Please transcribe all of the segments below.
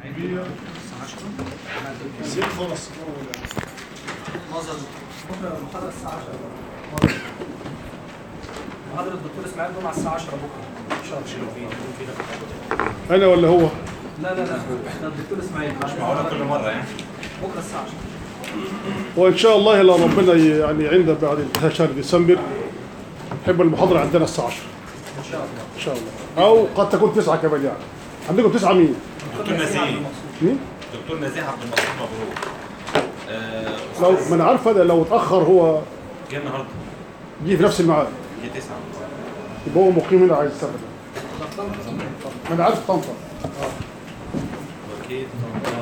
زين خلاص نظر بكره المحاضره الساعه 10 محاضره الدكتور اسماعيل جمعه الساعه 10 بكره ان شاء الله انا ولا هو لا لا لا ده الدكتور اسماعيل مش معقولة كل مرة يعني بكره الساعه 10 وان شاء الله لو ربنا ي- يعني عندنا بعد انتهاء شهر ديسمبر نحب المحاضره عندنا الساعه 10 ان شاء الله ان شاء الله او قد تكون تسعة كمان يعني عندكم تسعة مين؟ دكتور نزيه مين؟ دكتور نزيه عبد المقصود مبروك آه، لو أستاذ ما انا عارف هذا لو اتاخر هو جه النهارده يجي في نفس الميعاد جه 9 يبقى هو مقيم هنا عايز يسافر ما انا عارف طنطا اكيد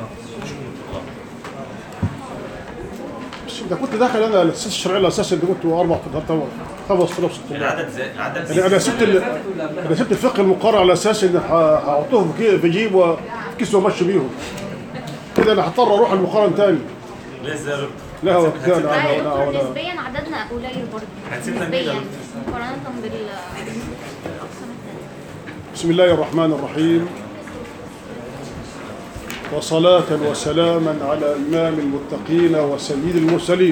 بس ده كنت داخل انا الاساس الشرعي الاساسي اللي كنت اربع خمس طلاب ست طلاب العدد زي العدد انا زي انا سبت ال... انا سبت الفقه المقرر على اساس ان ه- هحطهم في كي- في جيب وفي كيس وامشي بيهم كده انا هضطر اروح المقارن تاني لسه يا دكتور لا هو هتسيب- كده هتسيب- لا لا يا لا دكتور ولا نسبيا عددنا قليل برضه هتسيبنا مين يا نسبيا دكتور؟ مقارنة بال بالأقسام التانية بسم الله الرحمن الرحيم وصلاة وسلاما على إمام المتقين وسيد المرسلين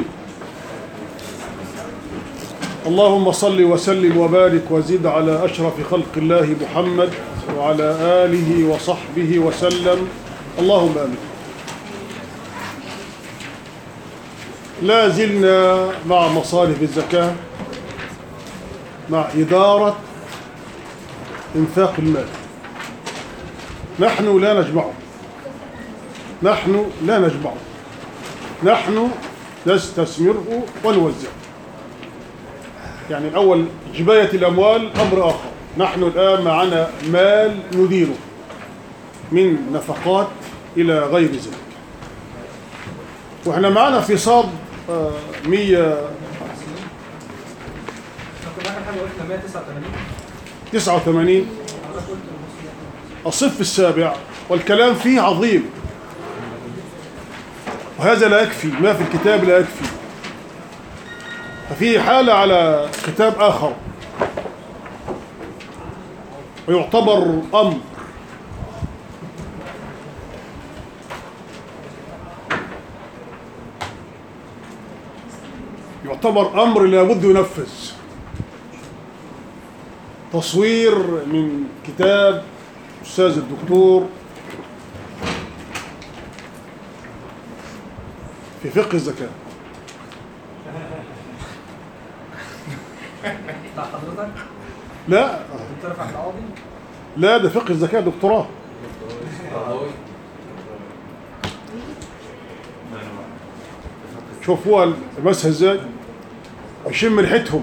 اللهم صل وسلم وبارك وزد على أشرف خلق الله محمد وعلى آله وصحبه وسلم اللهم آمين لا زلنا مع مصارف الزكاة مع إدارة إنفاق المال نحن لا نجمعه نحن لا نجمعه نحن نستثمره ونوزعه يعني الأول جباية الأموال أمر آخر نحن الآن معنا مال نديره من نفقات إلى غير ذلك وإحنا معنا في صاد آه، 100 كنا اخر حاجه قلنا 189 89 الصف السابع والكلام فيه عظيم وهذا لا يكفي ما في الكتاب لا يكفي ففي حالة على كتاب آخر ويعتبر أمر يعتبر أمر لابد ينفذ تصوير من كتاب أستاذ الدكتور في فقه الزكاة بتاع حضرتك لا دكتور رفعت القاضي لا ده فقه الزكاة دكتوراه شوف هو المسها ازاي يشم ريحتهم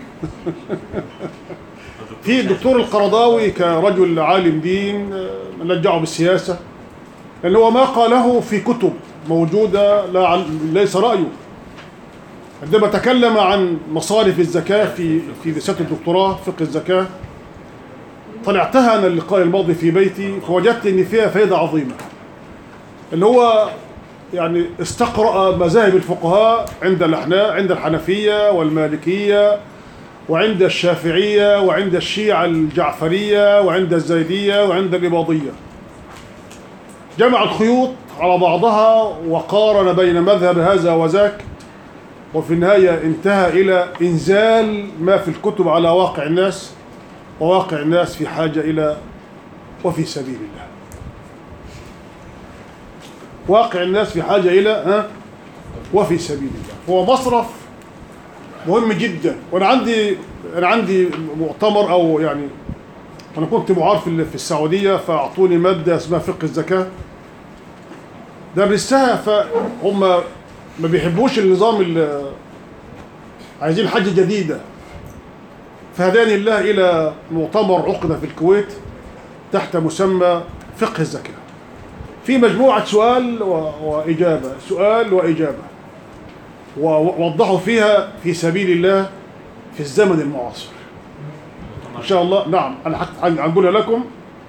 في الدكتور القرضاوي كرجل عالم دين آه، نلجعه بالسياسة لأن هو ما قاله في كتب موجودة لا عن ليس رأيه عندما تكلم عن مصارف الزكاة في في رسالة الدكتوراه فقه الزكاة طلعتها أنا اللقاء الماضي في بيتي فوجدت إن فيها فائدة عظيمة اللي هو يعني استقرأ مذاهب الفقهاء عند الأحناف عند الحنفية والمالكية وعند الشافعية وعند الشيعة الجعفرية وعند الزيدية وعند الإباضية جمع الخيوط على بعضها وقارن بين مذهب هذا وذاك وفي النهاية انتهى إلى إنزال ما في الكتب على واقع الناس وواقع الناس في حاجة إلى وفي سبيل الله واقع الناس في حاجة إلى ها وفي سبيل الله هو مصرف مهم جدا وأنا عندي أنا عندي مؤتمر أو يعني أنا كنت معار في في السعودية فأعطوني مادة اسمها فقه الزكاة درستها فهم ما بيحبوش النظام ال- عايزين حاجة جديدة فهداني الله إلى مؤتمر عقد في الكويت تحت مسمى فقه الزكاة في مجموعة سؤال و- وإجابة سؤال وإجابة ووضحوا فيها في سبيل الله في الزمن المعاصر إن شاء الله نعم أنا حت- هنقولها لكم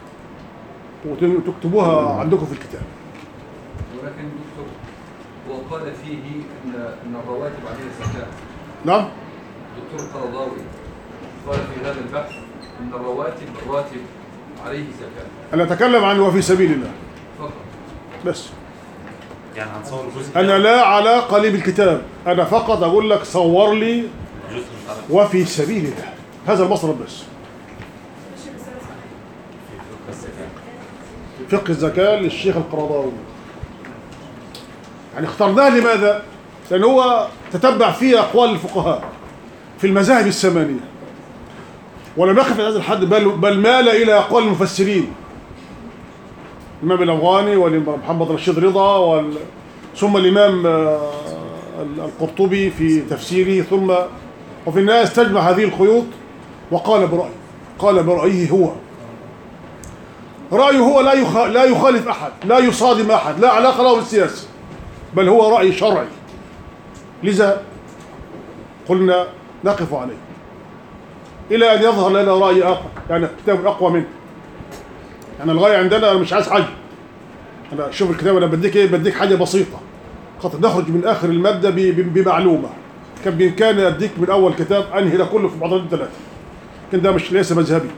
وتكتبوها عندكم في الكتاب ولكن دكتور هو قال فيه ان ان الرواتب عليها زكاه نعم الدكتور القرضاوي قال في هذا البحث ان الرواتب راتب عليه زكاه أنا أتكلم عن وفي سبيل الله فقط بس يعني هنصور جزء انا لا علاقه لي بالكتاب انا فقط اقول لك صور لي جزء متعلق وفي سبيل الله هذا المصرف بس فقه الزكاة للشيخ القرضاوي يعني اخترناه لماذا؟ لأن هو تتبع فيه أقوال الفقهاء في المذاهب الثمانية ولم يقف على هذا الحد بل, بل مال إلى أقوال المفسرين الإمام الأفغاني والإمام محمد رشيد رضا وال... ثم الإمام آه، القرطبي في تفسيره ثم وفي النهاية استجمع هذه الخيوط وقال برأيه قال برأيه هو رأيه هو لا يخ... لا يخالف أحد لا يصادم أحد لا علاقة له بالسياسة بل هو رأي شرعي لذا قلنا نقف عليه إلى أن يظهر لنا رأي آخر يعني كتاب أقوى منه يعني الغاية عندنا أنا مش عايز حاجة أنا شوف الكتاب أنا بديك إيه بديك حاجة بسيطة خاطر نخرج من آخر المادة ب... ب... بمعلومة كان بإمكاني أديك من أول كتاب أنهي ده كله في محاضرتين ثلاثة لكن ده مش ليس مذهبي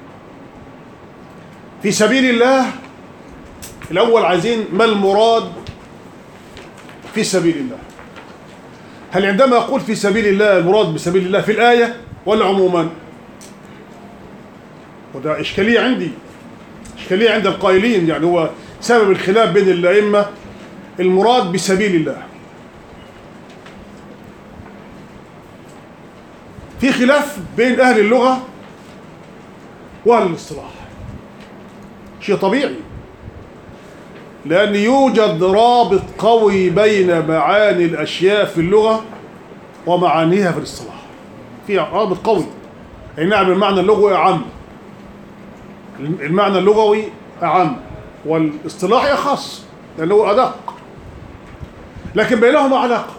في سبيل الله الأول عايزين ما المراد في سبيل الله هل عندما أقول في سبيل الله المراد بسبيل الله في الآية ولا عموما وده إشكالية عندي إشكالية عند القائلين يعني هو سبب الخلاف بين الأئمة المراد بسبيل الله في خلاف بين أهل اللغة وأهل الاصطلاح شيء طبيعي لأن يوجد رابط قوي بين معاني الأشياء في اللغة ومعانيها في الاصطلاح في رابط قوي أي نعم المعنى اللغوي أعم المعنى اللغوي أعم والاصطلاحي أخص لأنه أدق لكن بينهما علاقة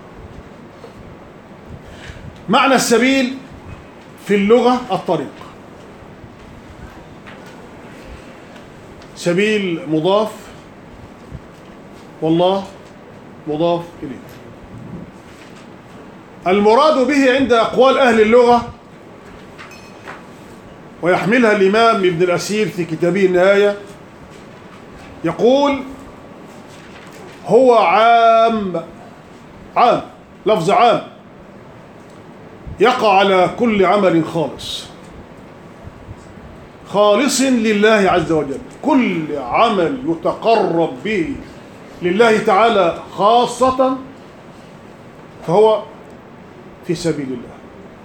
معنى السبيل في اللغة الطريق سبيل مضاف والله مضاف إليه المراد به عند أقوال أهل اللغة ويحملها الإمام ابن الأسير في كتابه النهاية يقول هو عام عام لفظ عام يقع على كل عمل خالص خالص لله عز وجل كل عمل يتقرب به لله تعالى خاصة فهو في سبيل الله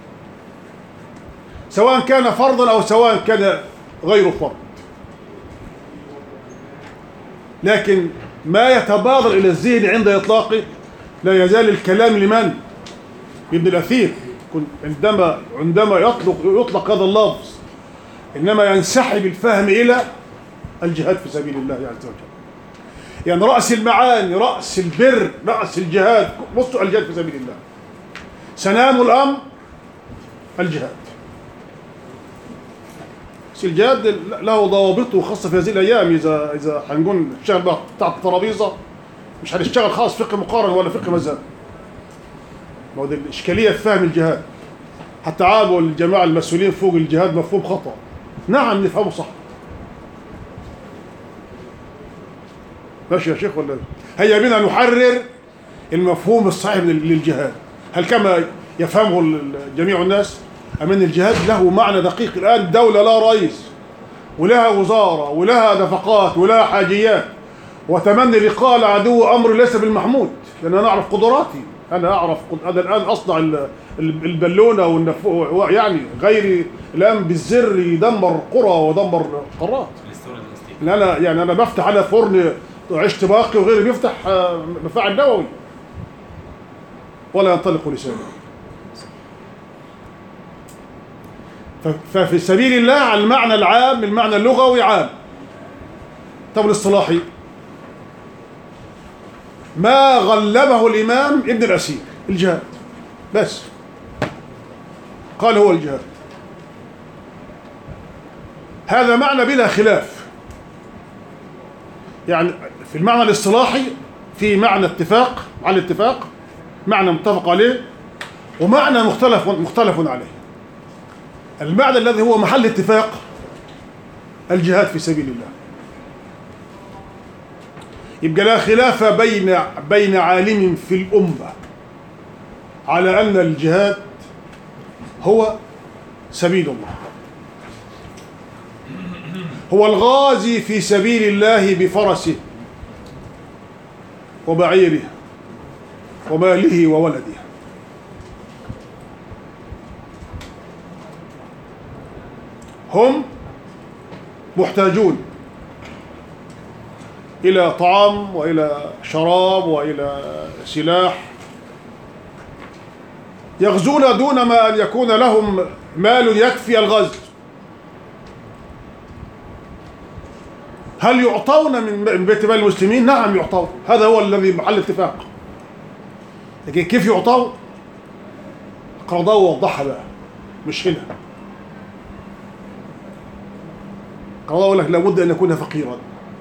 سواء كان فرضا أو سواء كان غير فرض لكن ما يتبادر إلى الذهن عند إطلاقه لا يزال الكلام لمن؟ ابن الأثير كن- عندما عندما يطلق يطلق هذا اللفظ إنما ينسحب الفهم إلى الجهاد في سبيل الله عز وجل يعني رأس المعاني رأس البر رأس الجهاد بصوا الجهاد في سبيل الله سنام الأمر الجهاد بس الجهاد له ضوابطه خاصة في هذه الأيام إذا إذا هنقول نشتغل بقى تحت الترابيزة مش هنشتغل خاص فقه مقارن ولا فقه مذهب ما هو دي الإشكالية في فهم الجهاد حتى عابوا الجماعة المسؤولين فوق الجهاد مفهوم خطأ نعم نفهمه صح ماشي يا شيخ ولا هيا بنا نحرر المفهوم الصحيح لل- للجهاد هل كما يفهمه ال- جميع الناس أم أن الجهاد له معنى دقيق الآن دولة لا رئيس ولها وزارة ولها نفقات ولها حاجيات وتمني لقاء العدو أمر ليس بالمحمود لأن أنا أعرف قدراتي أنا أعرف قد- أنا الآن أصنع ال- ال- البالونة والنفو يعني غيري الآن بالزر يدمر قرى ودمر قارات الاستورد الاستيك ان انا يعني انا بفتح على فرن عيش باقي وغيري بيفتح آه، مفاعل نووي ولا ينطلق لسانه ف- ففي سبيل الله على المعنى العام المعنى اللغوي عام طب الاصطلاحي ما غلبه الامام ابن الاسير الجهاد بس قال هو الجهاد هذا معنى بلا خلاف يعني في المعنى الاصطلاحي في معنى اتفاق على الاتفاق معنى متفق عليه ومعنى مختلف مختلف عليه المعنى الذي هو محل اتفاق الجهاد في سبيل الله يبقى لا خلاف بين بين عالم في الأمة على أن الجهاد هو سبيل الله هو الغازي في سبيل الله بفرسه وبعيره وماله وولده هم محتاجون إلى طعام وإلى شراب وإلى سلاح يغزون دون ما أن يكون لهم مال يكفي الغزو هل يعطون من من بيت مال المسلمين؟ نعم يعطون هذا هو الذي محل اتفاق لكن كيف يعطون؟ قرضاوي وضحها بقى مش هنا قرضاوي لك لابد ان يكون فقيرا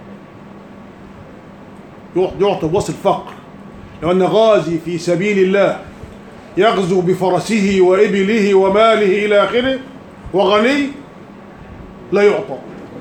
يعطى بوصف الفقر لو ان غازي في سبيل الله يغزو بفرسه وإبله وماله إلى آخره وغني لا يعطى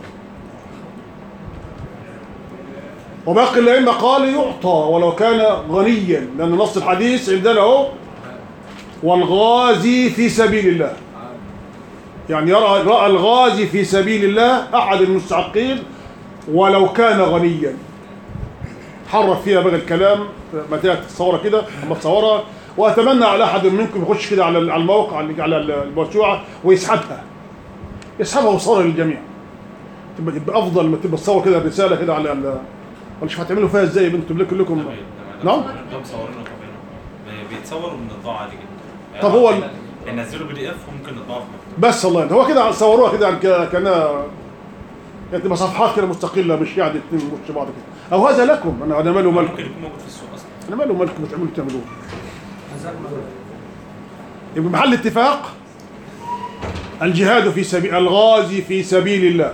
وباقي الأئمة قال يعطى ولو كان غنيا لأن نص الحديث عندنا اهو والغازي في سبيل الله يعني يرى رأى الغازي في سبيل الله أحد المستحقين ولو كان غنيا حرف فيها بقى الكلام متى تتصورها كده اما تصورها واتمنى على احد منكم يخش كده على على الموقع على الموسوعه ويسحبها يسحبها ويصورها للجميع تبقى تبقى افضل ما تبقى تصور كده الرساله كده على ال- ولا شوف هتعملوا فيها ازاي انتم لكم لكم نعم ده مصورينه كمان بيتصور وبنطبعه عادي جدا طب هو ال- ننزله بي دي اف وممكن نطبعه في مكتب بس الله يهديك. هو كده صوروها كده يعني ك- كانها يعني تبقى صفحات كده مستقله مش قاعد اتنين مش بعض كده او هذا لكم انا انا ماله مالكم ممكن يكون موجود في السوق اصلا انا ماله مالكم تعملوا تعملوه جزاكم الله يبقى محل اتفاق الجهاد في سبيل الغازي في سبيل الله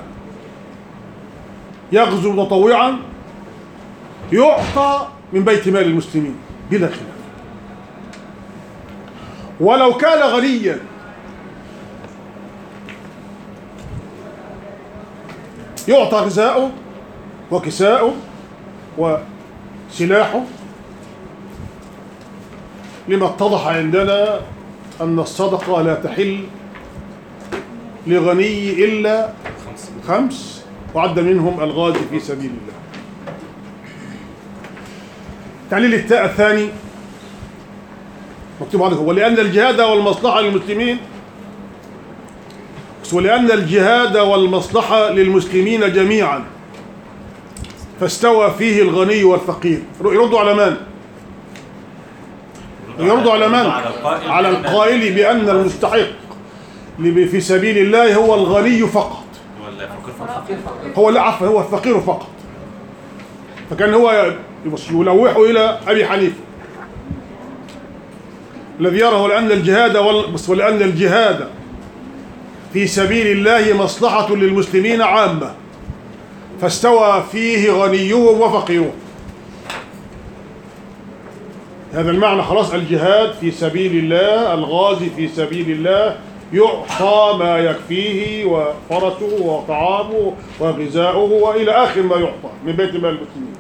يغزو متطوعا يعطى من بيت مال المسلمين بلا خلاف ولو كان غنيا يعطى غذاؤه وكساؤه وسلاحه لما اتضح عندنا أن الصدقة لا تحل لغني إلا خمسة خمس وعد منهم الغازي في سبيل الله تعليل التاء الثاني مكتوب عندك ولأن الجهاد والمصلحة للمسلمين ولأن الجهاد والمصلحة للمسلمين جميعا فاستوى فيه الغني والفقير يردوا على من؟ يرضوا على من؟ على القائل على بأن- القائل بأن المستحق لب- في سبيل الله هو الغني فقط ولا فقير فقط فقير فقير هو لا عفوا هو الفقير فقط فكان هو يبص- يلوحه إلى أبي حنيفة الذي يرى لأن الجهاد وال- بص، ولأن الجهاد في سبيل الله مصلحة للمسلمين عامة فاستوى فيه غنيهم وفقيرهم هذا المعنى خلاص الجهاد في سبيل الله الغازي في سبيل الله يعطى ما يكفيه وفرسه وطعامه وغذاؤه والى اخر ما يعطى من بيت مال المسلمين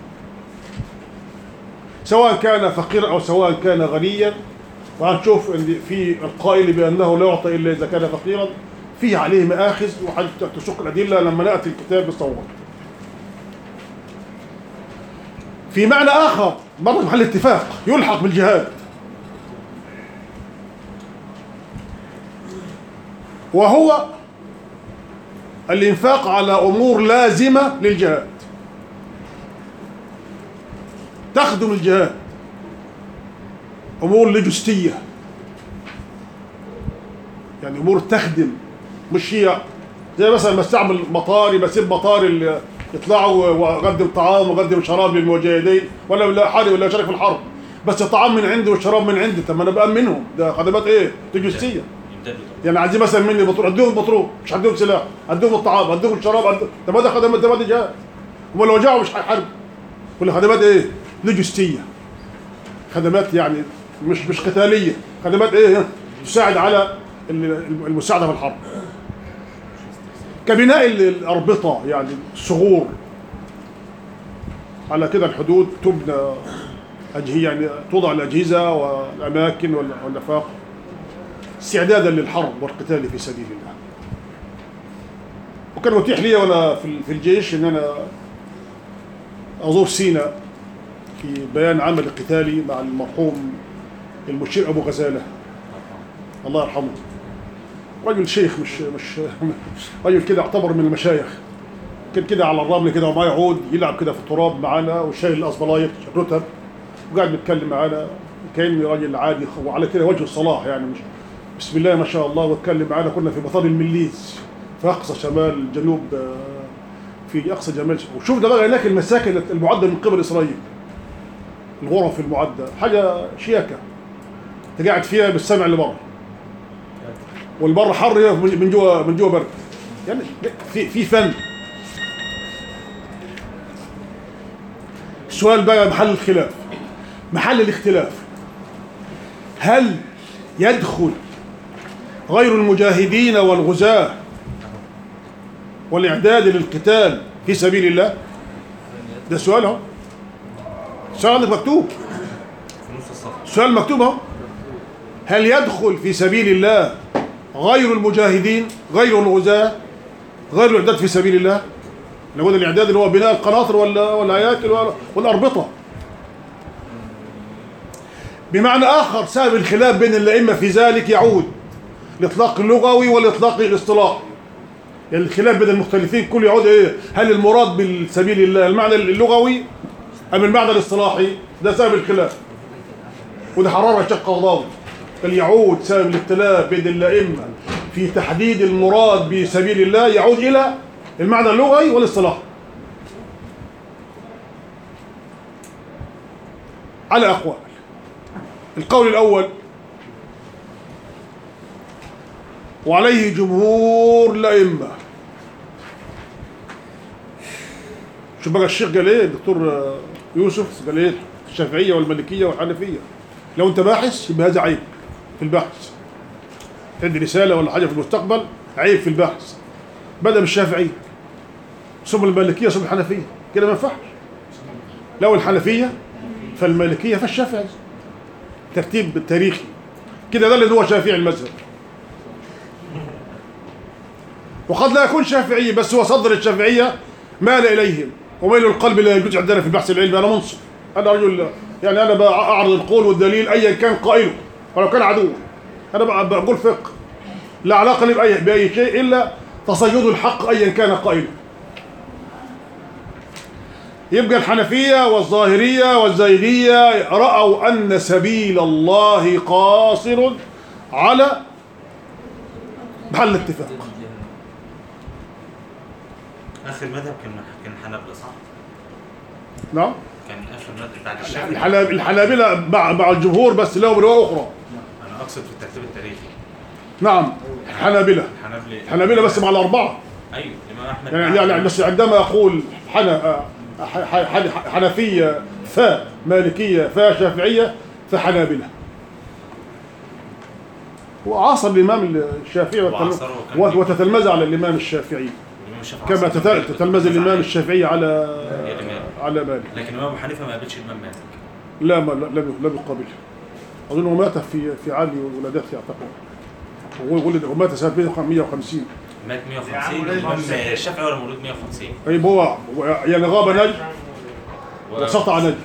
سواء كان فقيرا او سواء كان غنيا وهنشوف ان في القائل بانه لا يعطى الا اذا كان فقيرا فيه عليه مآخذ وتشق الادله لما ناتي الكتاب بالصور في معنى آخر برضه محل اتفاق يلحق بالجهاد وهو الإنفاق على أمور لازمة للجهاد تخدم الجهاد أمور لوجستية يعني أمور تخدم مش هي زي مثلا بستعمل مطاري بسيب مطار اللي يطلعوا واقدم طعام واقدم شراب للمجاهدين ولا ولا حرب ولا شارك في الحرب بس الطعام من عندي والشراب من عندي طب ما انا بامنهم ده خدمات ايه؟ لوجستيه يمتدوا طبعا يعني عايزين مثلا مني بترول اديهم بترول مش هديهم سلاح اديهم الطعام اديهم الشراب اديهم طب ما ده خدمات ده ما ده جهاد هم لو جاعوا مش هيحاربوا كل خدمات ايه؟ لوجستيه خدمات يعني مش مش قتاليه خدمات ايه؟ تساعد على ال- المساعده في الحرب كبناء ال- الاربطه يعني الثغور على كده الحدود تبنى أجهزة يعني توضع الأجهزة والأماكن وال- والنفاق استعدادا للحرب والقتال في سبيل الله وكان متيح لي وأنا في في الجيش إن أنا أزور سيناء في بيان عمل قتالي مع المرحوم المشير أبو غزالة الله يرحمه رجل شيخ مش مش رجل كده يعتبر من المشايخ كان كده على الرمل كده وما يعود يلعب كده في التراب معانا وشايل الأصبلايط رتب وقاعد بيتكلم معانا كأني راجل عادي وعلى كده وجه الصلاح يعني مش بسم الله ما شاء الله واتكلم معانا كنا في مطار المليز في أقصى شمال جنوب آه، في أقصى جمال وشفنا بقى هناك المساكن المعدة من قبل إسرائيل الغرف المعدة حاجة شياكة انت قاعد فيها بالسمع اللي بره والبر حر من جوا من جوا برد يعني في في فن السؤال بقى محل الخلاف محل الاختلاف هل يدخل غير المجاهدين والغزاة والإعداد للقتال في سبيل الله ده سؤال اهو سؤال عندك مكتوب في نص الصف سؤال مكتوب اهو هل يدخل في سبيل الله غير المجاهدين غير الغزاة غير الإعداد في سبيل الله نقول الإعداد اللي هو بناء القناطر ولا والهياكل ولا- والأربطة بمعنى آخر سبب الخلاف بين الأئمة في ذلك يعود الإطلاق اللغوي والإطلاق الاصطلاحي يعني الخلاف بين المختلفين كل يعود إيه هل المراد بالسبيل الله المعنى اللغوي أم المعنى الاصطلاحي ده سبب الخلاف وده حرارة الشيخ قرضاوي قال يعود سبب الاختلاف بين الأئمة في تحديد المراد بسبيل الله يعود إلى المعنى اللغوي والاصطلاحي على أقوال القول الأول وعليه جمهور الأئمة شوف بقى الشيخ قال ايه الدكتور آه، يوسف قال ايه الشافعية والمالكية والحنفية لو انت باحث يبقى هذا عيب في البحث عندي رسالة ولا حاجة في المستقبل عيب في البحث بدأ بالشافعية ثم المالكية ثم الحنفية كده ما ينفعش لو الحنفية فالمالكية فالشافعي ترتيب تاريخي كده ده اللي هو شافعي المذهب وقد لا يكون شافعي بس هو صدر الشافعية مال إليهم وميل القلب لا يجوز عندنا في البحث العلمي أنا منصف أنا رجل يعني أنا بأعرض القول والدليل أيا كان قائله ولو كان عدوا أنا بق- بقول فقه لا علاقة لي بأي, بأي شيء إلا تصيد الحق أيا كان قائله يبقى الحنفية والظاهرية والزيدية رأوا أن سبيل الله قاصر على محل اتفاق اخر مذهب كان كان حنابلة صح؟ نعم كان اخر مذهب بعد الشافعي الحلاب- الحنابلة مع مع الجمهور بس لهم رواية أخرى انا اقصد في الترتيب التاريخي نعم الحنابلة الحنابلة الحنابلة بس مع الأربعة ايوه الامام احمد يعني يعني بس عندما أقول حنا ح- ح- ح- حنفية فا مالكية فا شافعية فحنابلة وعاصر الإمام الشافعي وتل- وعاصره وكان- وتتلمذ على الإمام الشافعي الامام الشافعي كما أصلاً تت- كان تتلمذ بيتلمذ الإمام عليه. الشافعي على الإمام. على مالك لكن الامام ابو حنيفه ما قابلش الامام مالك لا ما لم لم يقابله أظنه مات في في عام ولادته أعتقد هو ولد ومات سنة 150 مات 150 الامام الشافعي ولا مولود 150 أي هو هو يعني غاب نجم و- وسطع نجم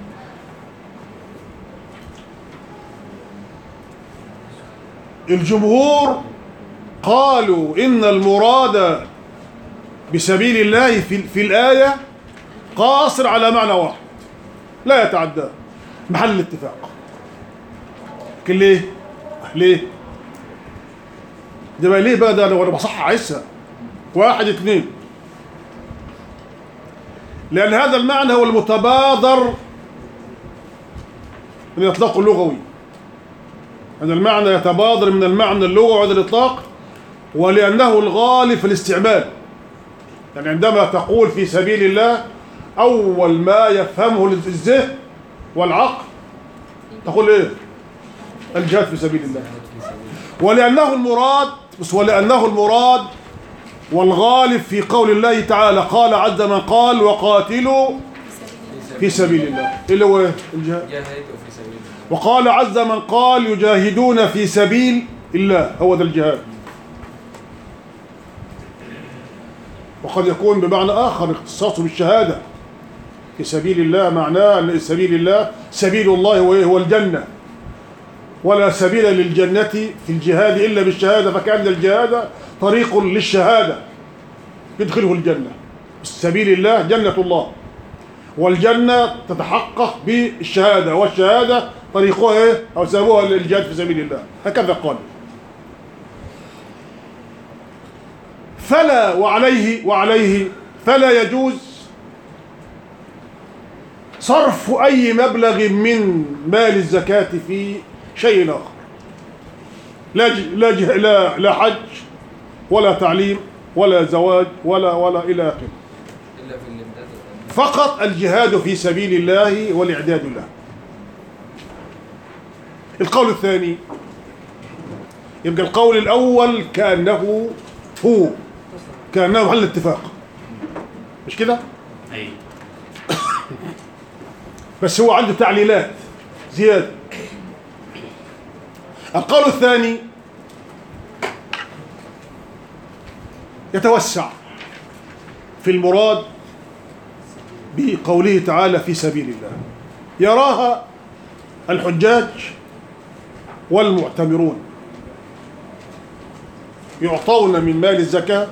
الجمهور قالوا إن المراد بسبيل الله في, في الآية قاصر على معنى واحد لا يتعدى محل الاتفاق لكن ليه؟ ليه؟ ده بقى ليه بقى ده انا وانا بصحح عيسى واحد اثنين لأن هذا المعنى هو المتبادر من الإطلاق اللغوي هذا المعنى يتبادر من المعنى اللغوي عند الإطلاق ولأنه الغالب في الاستعمال يعني عندما تقول في سبيل الله أول ما يفهمه الذهن والعقل تقول إيه الجهاد في سبيل الله ولأنه المراد بس ولأنه المراد والغالب في قول الله تعالى قال عز من قال وقاتلوا في سبيل الله اللي هو إيه؟ الجهاد جاهدوا في سبيل الله وقال عز من قال يجاهدون في سبيل الله هو ده الجهاد وقد يكون بمعنى آخر اختصاصه بالشهادة في سبيل الله معناه أن سبيل الله سبيل الله هو إيه؟ هو الجنة ولا سبيل للجنة في الجهاد إلا بالشهادة فكأن الجهاد طريق للشهادة يدخله الجنة سبيل الله جنة الله والجنة تتحقق بالشهادة والشهادة طريقها إيه؟ أو سببها الجهاد في سبيل الله هكذا قال فلا وعليه وعليه فلا يجوز صرف أي مبلغ من مال الزكاة في شيء آخر لا ج- لا ج- لا لا حج ولا تعليم ولا زواج ولا ولا إلى آخره إلا في الإمداد والتمديد. فقط الجهاد في سبيل الله والإعداد له القول الثاني يبقى القول الأول كأنه هو كأنه محل اتفاق مش كده اي بس هو عنده تعليلات زيادة القول الثاني يتوسع في المراد بقوله تعالى في سبيل الله يراها الحجاج والمعتمرون يعطون من مال الزكاة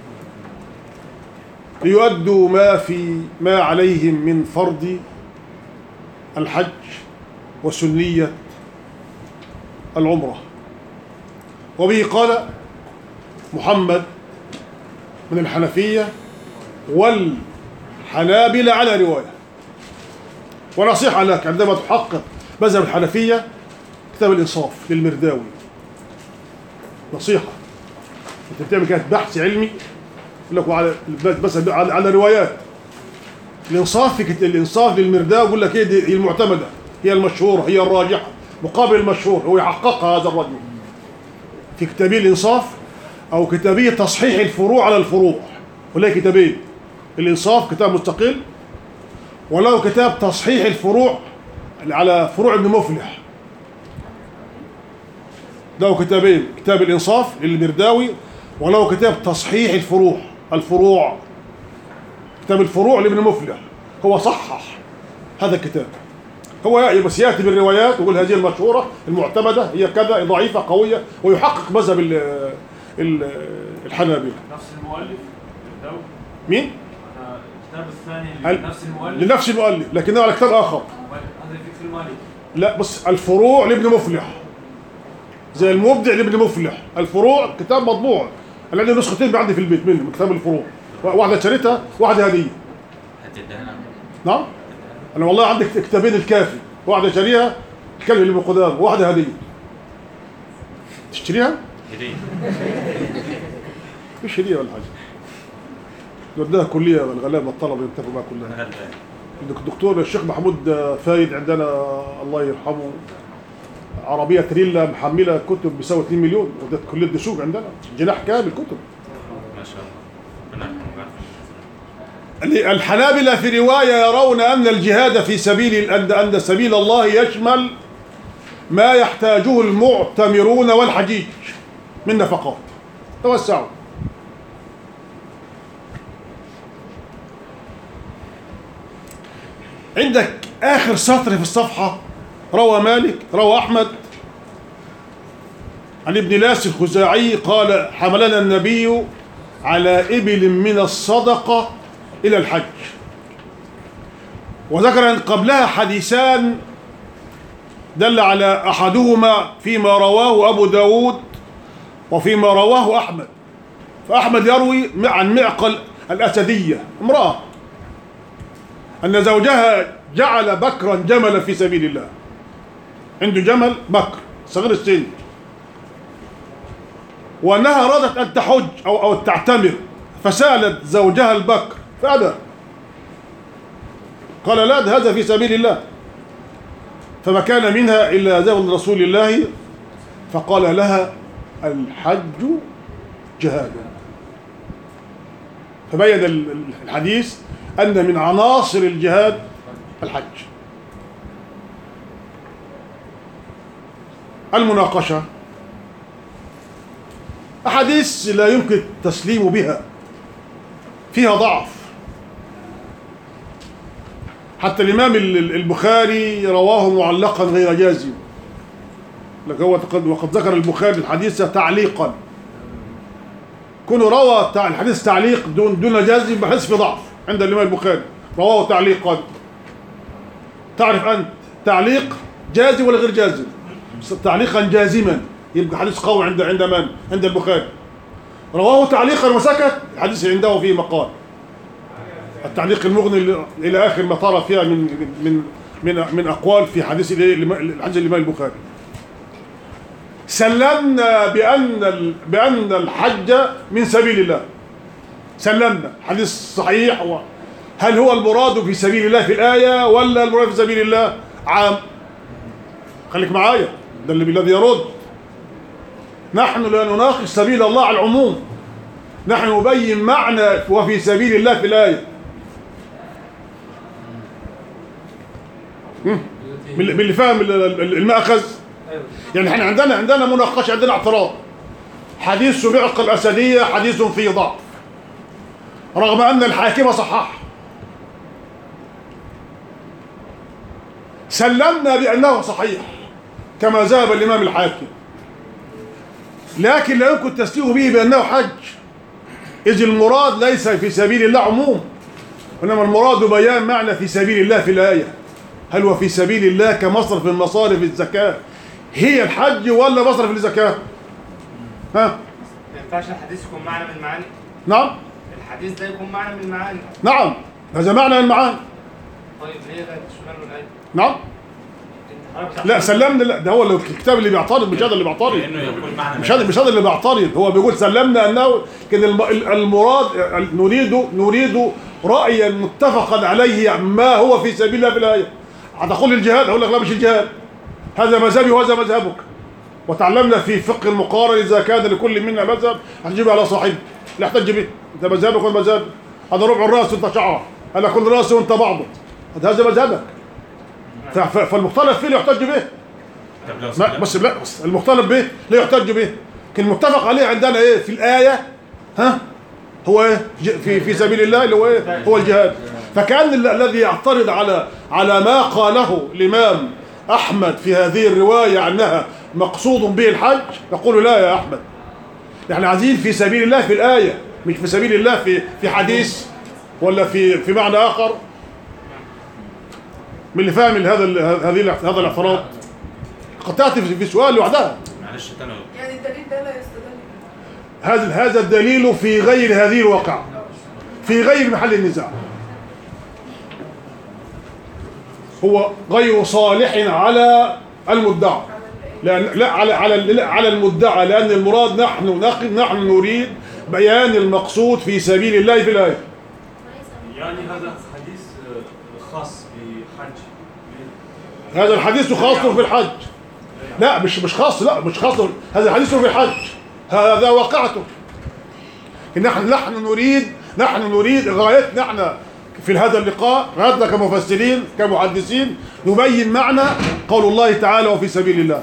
ليؤدوا ما في ما عليهم من فرض الحج وسنية العمرة وبه قال محمد من الحنفية والحنابلة على رواية ونصيحة لك عندما تحقق مذهب الحنفية كتاب الإنصاف للمرداوي نصيحة أنت بتعمل كده بحث علمي يقول لك على بس على, على روايات الانصاف في كت... الانصاف للمرداء يقول لك ايه دي هي المعتمده هي المشهوره هي الراجحه مقابل المشهور هو يحققها هذا الرجل في كتابي الانصاف او كتابي تصحيح الفروع على الفروع ولا كتابين الانصاف كتاب مستقل وله كتاب تصحيح الفروع على فروع ابن مفلح له كتابين كتاب الانصاف للمرداوي وله كتاب تصحيح الفروع الفروع كتاب الفروع لابن مفلح هو صحح هذا الكتاب هو يأتي بس ياتي بالروايات ويقول هذه المشهوره المعتمده هي كذا ضعيفه قويه ويحقق مذهب ال ال الحنابلة نفس المؤلف الدولي مين؟ الكتاب الثاني هل- لنفس المؤلف لنفس المؤلف لكنه على كتاب اخر هذا الفكر المالي لا بص الفروع لابن مفلح زي المبدع لابن مفلح الفروع كتاب مطبوع انا عندي نسختين عندي في البيت منه من كتاب الفروع واحده شريتها واحده هديه هتدهنا نعم انا والله عندي كتابين الكافي واحده شاريها الكلب اللي بالقدام وواحده هديه تشتريها هدية مش هديه ولا حاجه وداها كليه الغلابه الطلبه ينتفعوا بها كلها غلبان الدكتور الشيخ محمود فايد عندنا الله يرحمه عربيه تريلا محمله كتب بيساوي 2 مليون وده كليه دسوق عندنا جناح كامل كتب ما شاء الله ربنا يرحمه الحنابلة في رواية يرون أن الجهاد في سبيل أن أن سبيل الله يشمل ما يحتاجه المعتمرون والحجيج من نفقات توسعوا عندك آخر سطر في الصفحة روى مالك روى أحمد عن ابن لاس الخزاعي قال حملنا النبي على إبل من الصدقة إلى الحج وذكر أن قبلها حديثان دل على أحدهما فيما رواه أبو داود وفيما رواه أحمد فأحمد يروي عن معقل الأسدية امرأة أن زوجها جعل بكرا جملا في سبيل الله عنده جمل بكر صغير السن وأنها أرادت أن تحج أو أو تعتمر فسألت زوجها البكر فأبى قال لا ده هذا في سبيل الله فما كان منها إلا ذهب رسول الله فقال لها الحج جهاد فبين ال- الحديث أن من عناصر الجهاد الحج المناقشة أحاديث لا يمكن التسليم بها فيها ضعف حتى الإمام ال- ال- البخاري رواه معلقا غير جازم لك هو تقد- وقد ذكر البخاري الحديث تعليقا كونه روى تع- الحديث تعليق دون دون جازم بحيث في ضعف عند الإمام البخاري رواه تعليقا تعرف أنت تعليق جازم ولا غير جازم تعليقا جازما يبقى حديث قوي عند عند من عند البخاري رواه تعليقا وسكت الحديث عنده فيه مقال التعليق المغني ل- الى اخر ما طرى فيها من من من من اقوال في حديث الإيه؟ الإمام- حديث الامام البخاري سلمنا بان ال- بان الحج من سبيل الله سلمنا حديث صحيح و- هل هو المراد في سبيل الله في الايه ولا المراد في سبيل الله عام خليك معايا ده اللي الذي يرد نحن لا نناقش سبيل الله على العموم نحن نبين معنى وفي سبيل الله في الآية مم. من اللي- من اللي فاهم ال- ال- المأخذ ايوه يعني احنا عندنا عندنا مناقشة عندنا اعتراض حديث سبيعق الأسدية حديث فيه ضعف رغم أن الحاكم صحح سلمنا بأنه صحيح كما ذهب الإمام الحاكم لكن لا يمكن التسليم به بأنه حج إذ المراد ليس في سبيل الله عموم وإنما المراد بيان معنى في سبيل الله في الآية هل هو في سبيل الله كمصرف من مصارف الزكاة هي الحج ولا مصرف الزكاة ها ما ينفعش الحديث يكون معنى من المعاني نعم الحديث ده يكون معنى من المعاني نعم هذا معنى المعاني طيب ليه ده الشمال والآية نعم انت حضرتك لا سلمنا لا ده هو اللي- الكتاب اللي بيعترض مش هذا اللي بيعترض لانه يكون معنى مش هذا مش هذا اللي بيعترض هو بيقول سلمنا انه كان الم- المراد نريد نريد رايا متفقا عليه ما هو في سبيل الله في الايه هتقول الجهاد اقول لك لا مش الجهاد هذا مذهبي وهذا مذهبك وتعلمنا في فقه المقارنه اذا كان لكل منا مذهب هتجيب على صاحبه لا احتج به انت مذهبك ولا مذهب هذا ربع الراس وانت شعره انا كل راس وانت بعضه هذا مذهبك ف- ف- فالمختلف فيه لا يحتج به طب لو ما سلم- بس لا بس المختلف به لا يحتج به لكن المتفق عليه عندنا ايه في الايه ها هو ايه ج- في في سبيل الله اللي هو ايه هو الجهاد فكان ال- الذي يعترض على على ما قاله الامام احمد في هذه الروايه انها مقصود به الحج يقول لا يا احمد احنا عايزين في سبيل الله في الايه مش في سبيل الله في في حديث ولا في في معنى اخر من اللي فاهم هذا ال- هذه هذا الاعتراض قد تاتي في في سؤال لوحدها معلش تاني يعني الدليل ده لا يستدل هذا هذا الدليل في غير هذه الواقعة في غير محل النزاع هو غير صالح على المدعى لأن لا على على لا على المدعى لأن المراد نحن نحن نحن نريد بيان المقصود في سبيل الله في الآية يعني هذا حديث آه، خاص بحج هذا الحديث خاص في الحج لا مش مش خاص لا مش خاص هذا الحديث في الحج هذا واقعته إن نحن نحن نريد نحن نريد غايتنا احنا في هذا اللقاء غايتنا كمفسرين كمحدثين نبين معنى قول الله تعالى وفي سبيل الله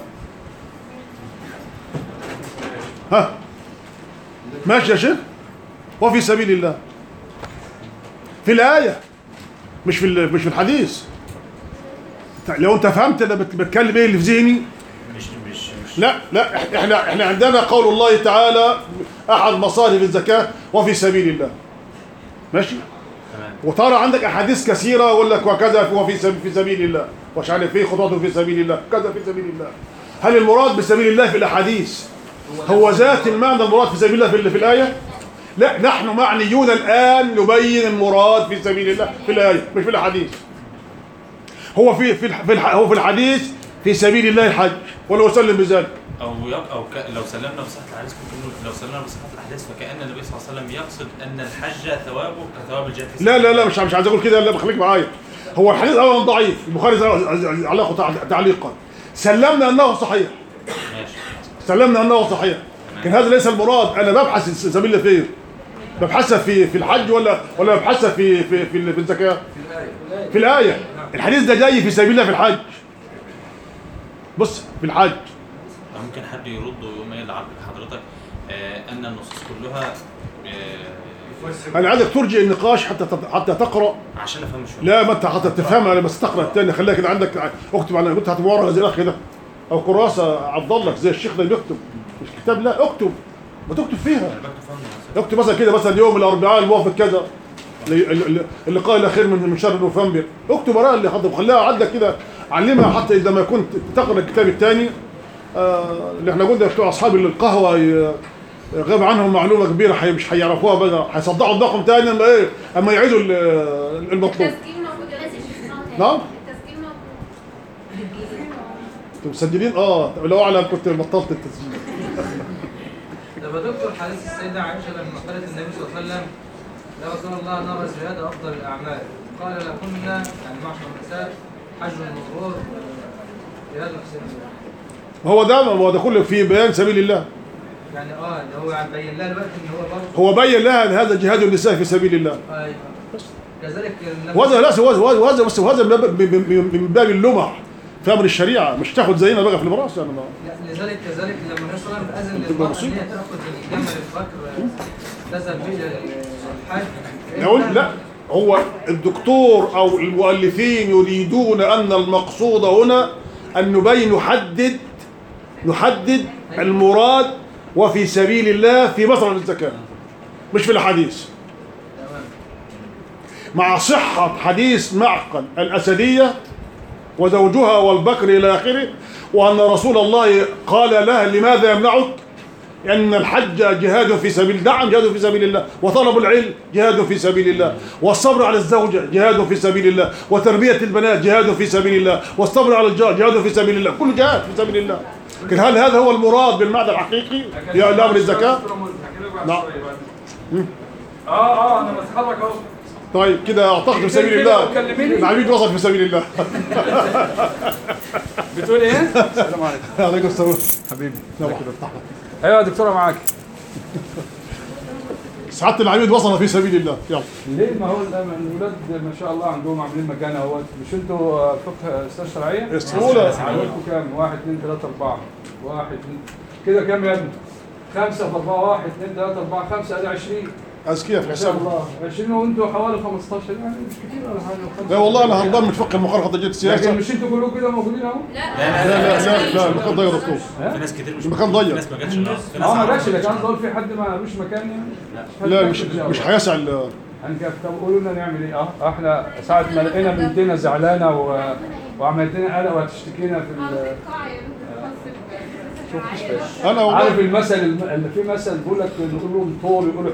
ها ماشي يا شيخ وفي سبيل الله في الآية مش في ال- مش في الحديث لو انت فهمت انا بت- بتكلم ايه اللي في ذهني مش مش مش لا لا إح- احنا احنا عندنا قول الله تعالى احد مصارف الزكاه وفي سبيل الله ماشي تمام وترى عندك احاديث كثيره يقول لك وكذا وفي سب- في سبيل الله ومش عارف ايه خطوات في سبيل الله كذا في سبيل الله هل المراد بسبيل الله في الاحاديث هو ذات المعنى المراد في سبيل الله في, ال- في الايه لا نحن معنيون الان نبين المراد في سبيل الله في الايه مش في الاحاديث هو في في الح- في الح- هو في الحديث في سبيل الله الحج ولو سلم بذلك او يق... او ك... لو سلمنا بصحه الحديث ممكن نقول لو سلمنا بصحه الحديث فكان النبي صلى الله عليه وسلم يقصد ان الحج ثوابه كثواب الجهاد في لا سبيل لا لا الله. مش مش عايز اقول كده لا خليك معايا هو الحديث اولا ضعيف البخاري علقه تع- تعليقا سلمنا انه صحيح ماشي سلمنا انه صحيح لكن هذا ليس المراد انا ببحث سبيل الله فين ببحثها في في الحج ولا ولا ببحثها في في في, في الزكاه في الآية في الايه الحديث ده جاي في سبيل الله في الحج بص في الحج ممكن حد يرد ويقوم قايل لحضرتك آه، ان النصوص كلها آه، انا عايزك ترجع النقاش حتى تت- حتى تقرا عشان افهم شويه لا ما انت حتى تفهمها انا بس تقرا الثاني خليها كده عندك اكتب على كنت هتبقى ورقه زي الاخ كده او كراسه عبد الله زي الشيخ ده بيكتب مش كتاب لا اكتب ما تكتب فيها انا بكتب فهم اكتب مثلا كده مثلا يوم الاربعاء الموافق كذا ال- ال- اللقاء الاخير من من شهر نوفمبر اكتب وراها اللي حضر وخليها عندك كده علمها حتى اذا ما كنت تقرا الكتاب الثاني آه اللي احنا قلنا بتوع اصحاب القهوه ي- غاب عنهم معلومه كبيره حي مش هيعرفوها بقى هيصدعوا دماغهم تاني اما ايه اما يعيدوا ال- المطلوب التسجيل موجود يا لازم باشا. نسمعه تاني. نعم التسجيل موجود انتوا مسجلين اه لو اعلم كنت بطلت التسجيل طب يا دكتور حديث السيدة عائشة لما قالت النبي صلى الله عليه وسلم يا رسول الله نرى الجهاد أفضل الأعمال قال لكن يعني معشر النساء حج مبرور جهاد في سبيل الله هو ده هو ده كله في بيان سبيل الله يعني اه اللي هو يعني بين لها دلوقتي ان هو برضه هو بين لها ان هذا جهاد النساء في سبيل الله ايوه كذلك النبي- وهذا لا وهذا وهذا بس وهذا من باب- من من باب اللمح في امر الشريعه مش تاخد زينا بقى في البراس يعني ما لا، لذلك كذلك لما النبي صلى الله عليه وسلم اذن تبقى للمراه ان مصيبة. هي تاخذ الجمل البكر تذهب به الى الحج نقول لا هو الدكتور او المؤلفين يريدون ان المقصود هنا ان نبين نحدد نحدد المراد وفي سبيل الله في مصرف الزكاه مش في الاحاديث تمام مع صحة حديث معقل الأسدية وزوجها والبكر إلى آخره وأن رسول الله قال لها لماذا يمنعك أن الحج جهاد في سبيل نعم جهاد في سبيل الله وطلب العلم جهاد في سبيل الله والصبر على الزوجة جهاد في سبيل الله وتربية البنات جهاد في سبيل الله والصبر على الجار جهاد في سبيل الله كل جهاد في سبيل الله لكن هل هذا هو المراد بالمعنى الحقيقي يا لامر الزكاة نعم اه اه انا بتحرك اهو طيب كده اعتقد في سبيل الله كلميني. العبيد وصل في سبيل الله بتقول ايه؟ السلام عليكم عليكم السلام حبيبي يلا كده افتح ايوه يا دكتوره معاك سعادة العبيد وصل في سبيل الله يلا ليه ما هو ده- الولاد ما شاء الله عندهم عاملين مكان اهوت مش انتوا آه، فقه استاذ شرعيه؟ استولى عندكم كام؟ واحد اثنين ثلاثة أربعة واحد اثنين كده كام يا ابني؟ خمسة في أربعة واحد اثنين ثلاثة أربعة خمسة أدي 20 اذكياء في ما شاء الحساب الله 20 وأنتوا حوالي 15 يعني مش كتير ولا حاجة خمسة. لا والله انا هنضم من فقه المخالفه جيت لكن السياسه مش انتوا كلكم كده موجودين اهو؟ لا لا لا لا لا المكان ضيق يا دكتور في ناس كتير مش المكان ضيق. في ناس ما جاتش النهارده في ناس اه ما عملت- جاش لكن انا في حد ما لوش مكان يعني لا مش مش هيسع ال- هنكف طب قولوا لنا نعمل ايه اه احنا ساعة ما لقينا بنتنا زعلانة و... وعملت لنا قلق وهتشتكينا في ال... انا عارف والله المثل الم- اللي في مثل بيقول لك نقول لهم طول يقولوا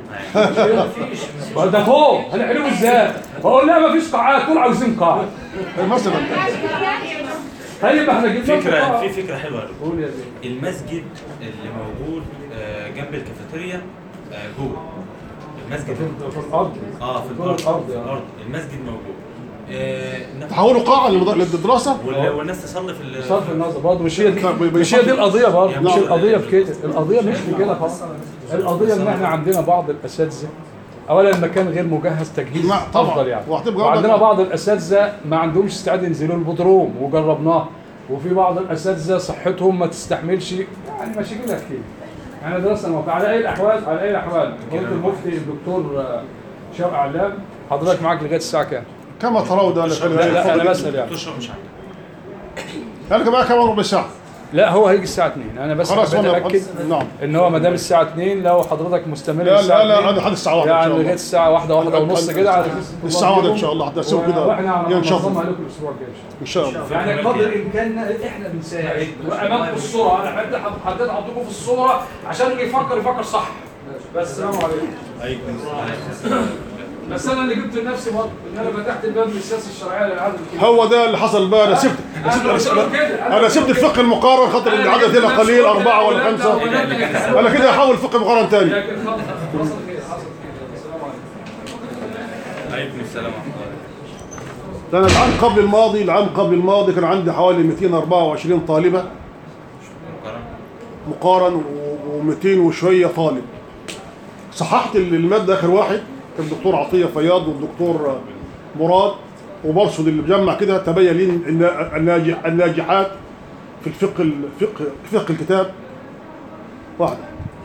حلبون ده طول هنحلبه ازاي؟ بقول لا ما فيش قاعات طول عاوزين قاعة مثلا طيب احنا جبنا فكره قاعة. في فكره حلوه يا دكتور. قول يا زين المسجد اللي موجود آه، جنب الكافيتيريا آه، جوه المسجد في الارض اه في جوه الارض الارض في يعني الارض المسجد موجود آه، نف- تحولوا قاعه للمد- للدراسه وال- والناس تصلي في ال- صرف النظر برضه مش هي دي لا، بي- مش هي دي القضيه برضه يعني مش مش- القضيه في كده القضيه مش في كده خالص القضيه ان احنا عندنا بعض الاساتذه اولا المكان غير مجهز تجهيز لا، طبعاً. افضل يعني وهتبقى وعندنا أولى- بعض الاساتذه ما عندهمش استعداد ينزلوا البودروم وجربناه وفي بعض الاساتذه صحتهم ما تستحملش يعني مشاكلها كتير احنا درسنا الموقع على اي الاحوال على اي الاحوال قلت المفتي الدكتور آه، شوقي علام حضرتك معاك لغايه الساعه كام؟ كما ترون ده لا لا انا بسال يعني تشرب مش عندك انا كمان كمان ربع ساعه لا هو هيجي الساعه 2 انا بس خلاص حبيت وانا اكد نعم ان هو ما دام الساعه 2 لو حضرتك مستمر لا للساعة لا لا 2 هذا حد الساعه 1 ان يعني شاء لغايه الله الساعه واحدة واحدة ونص كده على الساعة واحدة إن شاء الله، هتقسموا كده واحنا ينشطوا. هننظمها لكم الاسبوع الجاي ان شاء الله يعني قدر امكاننا احنا بنساعد وامامكم الصوره انا حد حطيت حطيتكم في الصوره عشان اللي يفكر يفكر صح بس السلام عليكم بس انا اللي جبت لنفسي برضه ان انا فتحت الباب للسياسه الشرعيه للعدد الكبير هو ده اللي حصل بقى انا سبت أنا سبت- أنا سبت- انا سبت الفقه المقارن خاطر ان العدد هنا قليل اربعه ولا خمسه انا كده هحول فقه مقارن تاني لكن خلاص حصل خير حصل خير السلام عليكم عليكم السلام ورحمه الله ده انا العام قبل الماضي العام قبل الماضي كان عندي حوالي 224 طالبه مقارنة. مقارن و200 وشويه طالب صححت الماده اخر واحد كان الدكتور عطيه فياض والدكتور مراد وبرصد اللي بجمع كده تبين لي ان الناجح الناجحات في الفقه الفقه فقه الكتاب واحده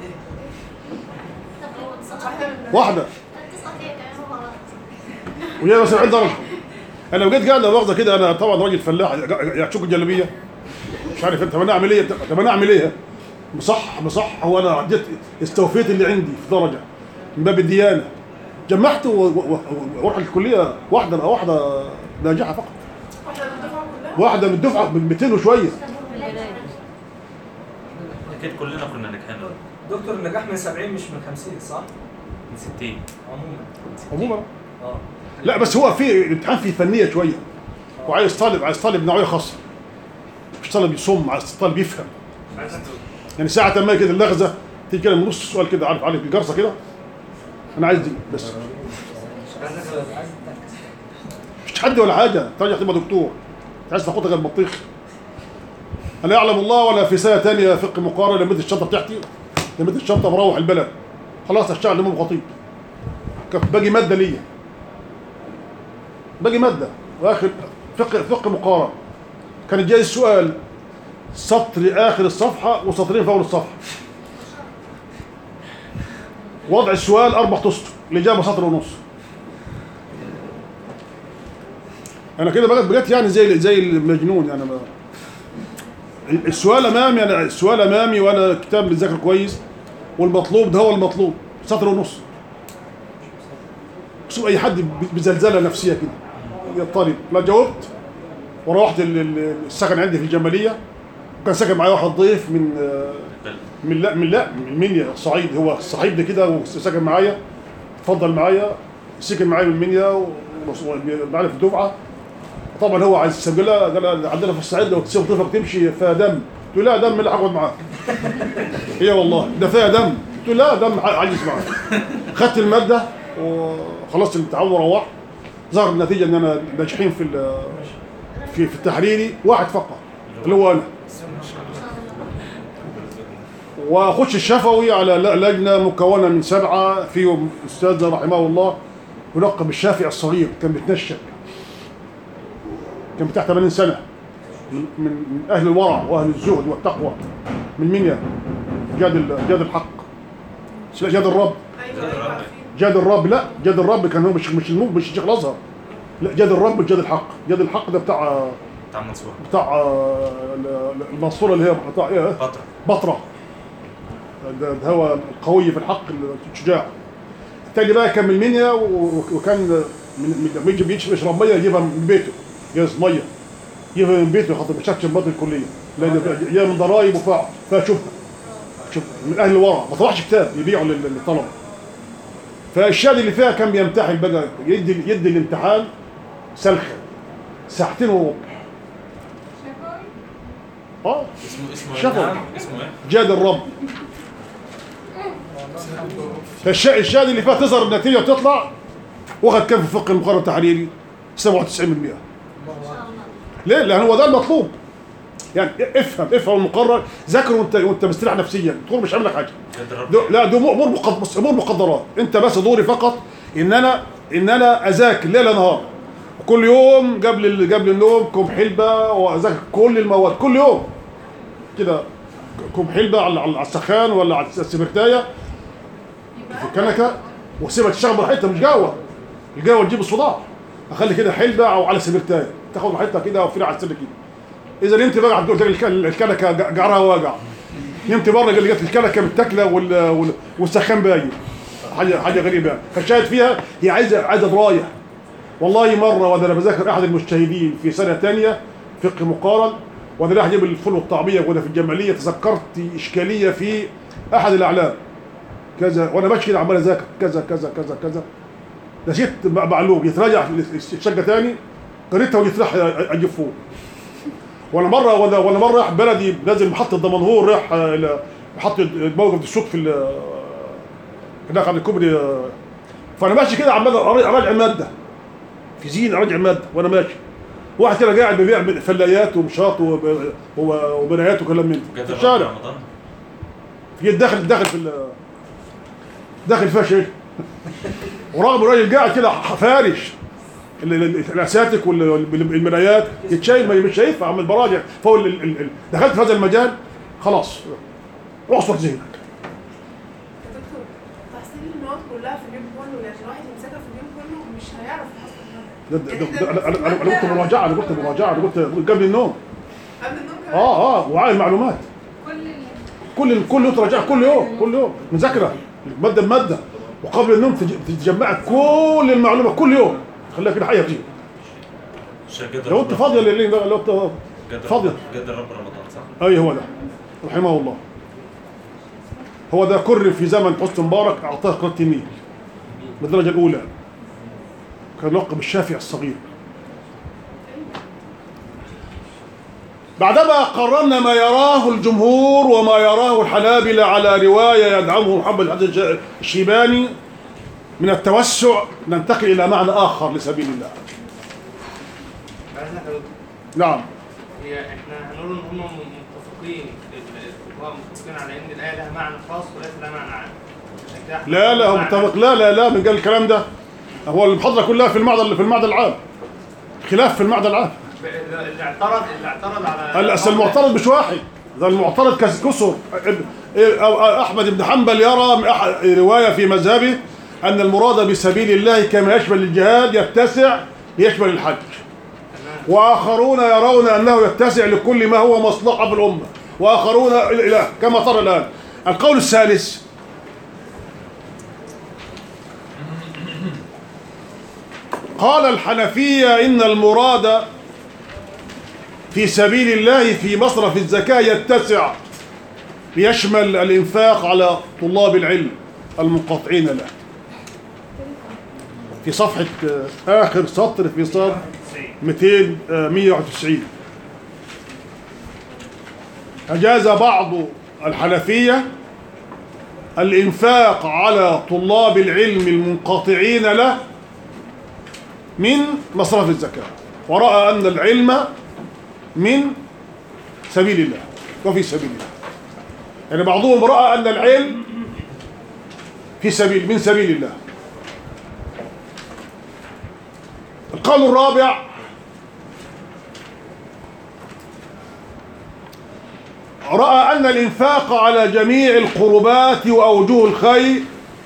واحدة من واحده وهي بس 70 درجه انا لو جيت قاعد لو واخده كده انا طبعا راجل فلاح يعشق الجلابيه مش عارف انت طب انا اعمل ايه طب انا اعمل ايه مصح مصح هو انا عديت استوفيت اللي عندي في درجه من باب الديانه جمعت و- و- و- واروح الكليه واحده واحده ناجحه فقط واحدة من الدفعة كلها واحده من الدفعه من 200 وشويه اكيد كلنا كنا ناجحين دكتور النجاح من 70 مش من 50 صح؟ من 60 عموما عموما اه لا بس هو في الامتحان فيه فنيه شويه وعايز طالب عايز طالب نوعيه خاصه مش طالب يصم عايز طالب يفهم يعني ساعة ما كده اللغزة تيجي كده من نص السؤال كده عارف عارف الجرسة كده أنا عايز دي بس مش تحدي ولا حاجة ترجع تبقى دكتور أنت عايز تاخدها غير بطيخ أنا يعلم الله ولا في سنة تانية فقه مقارنة لميت الشنطة بتاعتي لميت الشنطة بروح البلد خلاص أشتغل إمام خطيب كان باقي مادة ليا باقي مادة وآخر فقه فقه مقارن كان جاي السؤال سطر اخر الصفحه وسطرين في اول الصفحه وضع السؤال اربع اسطر الاجابه سطر ونص انا كده بقيت بقيت يعني زي زي المجنون يعني ما السؤال امامي انا السؤال امامي وانا كتاب بذاكر كويس والمطلوب ده هو المطلوب سطر ونص شوف اي حد بزلزله نفسيه كده يا طالب لا جاوبت وروحت ال- ال- السكن عندي في الجماليه وكان ساكن معايا واحد ضيف من آه، من لا من لا من منيا الصعيد هو الصعيد ده كده وساكن معايا اتفضل معايا سكن معايا من منيا و- و- معانا في الدفعه طبعا هو عايز يسجلها قال عندنا في الصعيد لو تسيب ضيفك تمشي فيها دم قلت له لا دم اللي هقعد معاك هي والله ده فيها دم قلت له لا دم عايز معاك خدت الماده وخلصت الامتحان وروحت ظهر النتيجه ان انا ناجحين في ال- في في التحريري واحد فقط اللي هو انا واخش الشفوي على ل- لجنه مكونه من سبعه فيهم استاذنا رحمه الله يلقب الشافعي الصغير كان بيتنشأ كان بتاع 80 سنه من, من من اهل الورع واهل الزهد والتقوى من منيا جاد ال- جاد الحق لا جاد الرب ايوه ايوه عارفين جاد الرب لا جاد الرب كان هو مش مش المو- مش الشيخ الازهر لا جاد الرب جاد الحق جاد الحق ده بتاع بتاع منصور بتاع آه، ال- ال- المنصوره اللي هي بتاع ايه فترة بطرة ده ده هو القوي في الحق الشجاع التاني بقى كان من المنيا و- وكان من من- لما يجي بيشرب يشرب ميه يجيبها من بيته جاز ميه يجيبها من بيته خاطر مش هتشرب ميه الكليه لان جايه من ضرايب وفيها فيها شبهه شوف من اهل الورع ما طلعش كتاب يبيعه لل- للطلبه فالشهاده اللي فيها كان بيمتحن بقى يدي يدي الامتحان سلخه ساعتين وربع اه اسمه اسمه شفوي. ايه؟ اسمه ايه؟ جاد الرب فالش- الشهاده اللي فيها تظهر النتيجه وتطلع واخد كم في فقه المقارنه التحريري 97% ليه؟ لان هو ده المطلوب يعني افهم افهم المقرر ذاكر وانت وانت مستريح نفسيا الدكتور مش عامل لك حاجه جد الرب دو- لا دي امور مقد- بص، امور مقدرات انت بس دوري فقط ان انا ان انا اذاكر ليل نهار كل يوم قبل ال- قبل النوم كوم حلبه واذاكر كل المواد كل يوم كده كوم حلبه على على السخان ولا على السبرتايه في الكنكه واسيبها تشتغل براحتها مش قهوه القهوه تجيب الصداع اخلي كده حلبه او على سبرتايه تاخد راحتها كده وفي على السر كده اذا انت بقى هتقول الك- الكنكه قعرها واقع نمت بره قال لي جت الكنكه متاكله وال- وال- والسخان باين حاجه حاجه غريبه فالشاهد فيها هي عايزه عايزه درايه والله مره وانا بذاكر احد المجتهدين في سنه ثانيه فقه مقارن وانا رايح اجيب الفول والطعميه وانا في الجماليه تذكرت اشكاليه في احد الاعلام كذا وانا ماشي كده عمال اذاكر كذا كذا كذا كذا نسيت مع- معلوم يتراجع الشقه ثاني قريتها ويتراح اجيب فول وانا مره وانا وانا مره رايح بلدي نازل محطه دمنهور رايح آه، الى محطه موقف السوق في ال- هناك عند الكوبري آه، فانا ماشي كده عمال أراجع- اراجع ماده في زين اراجع ماده وانا ماشي واحد كده قاعد بيبيع فلايات ومشاط وب- وب- وبنايات وكلام من ده جد في الرب الشارع رمضان في داخل داخل في ال- داخل فيها شيء ورغم الراجل قاعد كده فارش ال- ال- الاساتك والمرايات يتشايل ما مش شايفها عم البراجع فهو ال- ال- ال- دخلت في هذا المجال خلاص اعصر ذهنك يا دكتور تحصيل المواد كلها في اليوم كله يعني الواحد يمسكها في اليوم كله مش هيعرف يحصل ده- ده- ده- انا انا أنا قلت مراجعه انا قلت مراجعه انا قلت قبل النوم قبل النوم كمان اه اه وعاء المعلومات كل ال- كل كل يوم تراجع كل يوم كل يوم مذاكره ماده بماده وقبل النوم تج- تجمعك كل المعلومه كل يوم خليها كده حيه فيه الشيخ جد لو انت رب- فاضيه لليل لو انت جد فاضيه جد رب رمضان صح؟ اي هو ده رحمه الله هو ده كر في زمن حسن مبارك اعطاه قناه النيل بالدرجه الاولى كان لقب الشافعي الصغير بعدما قررنا ما يراه الجمهور وما يراه الحنابلة على رواية يدعمه محمد حسن الشيباني من التوسع ننتقل إلى معنى آخر لسبيل الله عايزك يا دكتور نعم هي احنا هنقول ان هم متفقين الفقهاء متفقين على ان الايه لها معنى خاص وليس لها معنى عام عشان كده احنا لا لا هو معنى- متفق لا لا لا من قال الكلام ده هو المحاضرة كلها في المعنى في المعنى العام خلاف في المعنى العام اللي اعترض اللي اعترض على هلا المعترض مش واحد ده المعترض كس- كسر أو احمد بن حنبل يرى من أح- روايه في مذهبه ان المراد بسبيل الله كما يشمل الجهاد يتسع يشمل الحج واخرون يرون انه يتسع لكل ما هو مصلحه في الامه واخرون الى إلى- كما ترى الان القول الثالث قال الحنفيه ان المراد في سبيل الله في مصرف الزكاة يتسع ليشمل الإنفاق على طلاب العلم المنقطعين له في صفحة آه، آخر سطر في صفحة 200 آه، 191 أجاز بعض الحنفية الإنفاق على طلاب العلم المنقطعين له من مصرف الزكاة ورأى أن العلم من سبيل الله وفي سبيل الله يعني بعضهم رأى أن العلم في سبيل من سبيل الله القول الرابع رأى أن الإنفاق على جميع القربات وأوجه الخير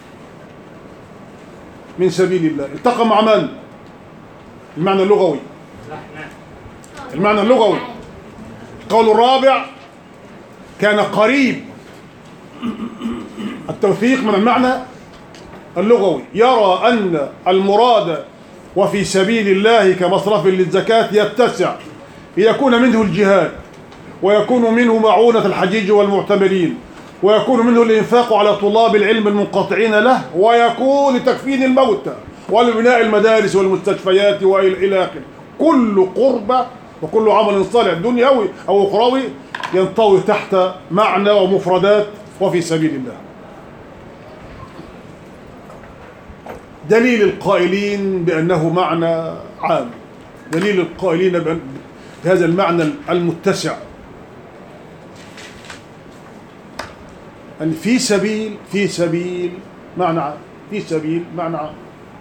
من سبيل الله التقى مع من؟ المعنى اللغوي المعنى اللغوي القول الرابع كان قريب التوثيق من المعنى اللغوي يرى أن المراد وفي سبيل الله كمصرف للزكاة يتسع ليكون منه الجهاد ويكون منه معونة الحجيج والمعتمرين ويكون منه الإنفاق على طلاب العلم المنقطعين له ويكون لتكفين الموتى ولبناء المدارس والمستشفيات وإلى إلى آخره كل قربة وكل عمل صالح دنيوي أو أخروي ينطوي تحت معنى ومفردات وفي سبيل الله دليل القائلين بأنه معنى عام دليل القائلين بأن- بهذا المعنى المتسع أن في سبيل في سبيل معنى عام في سبيل معنى عام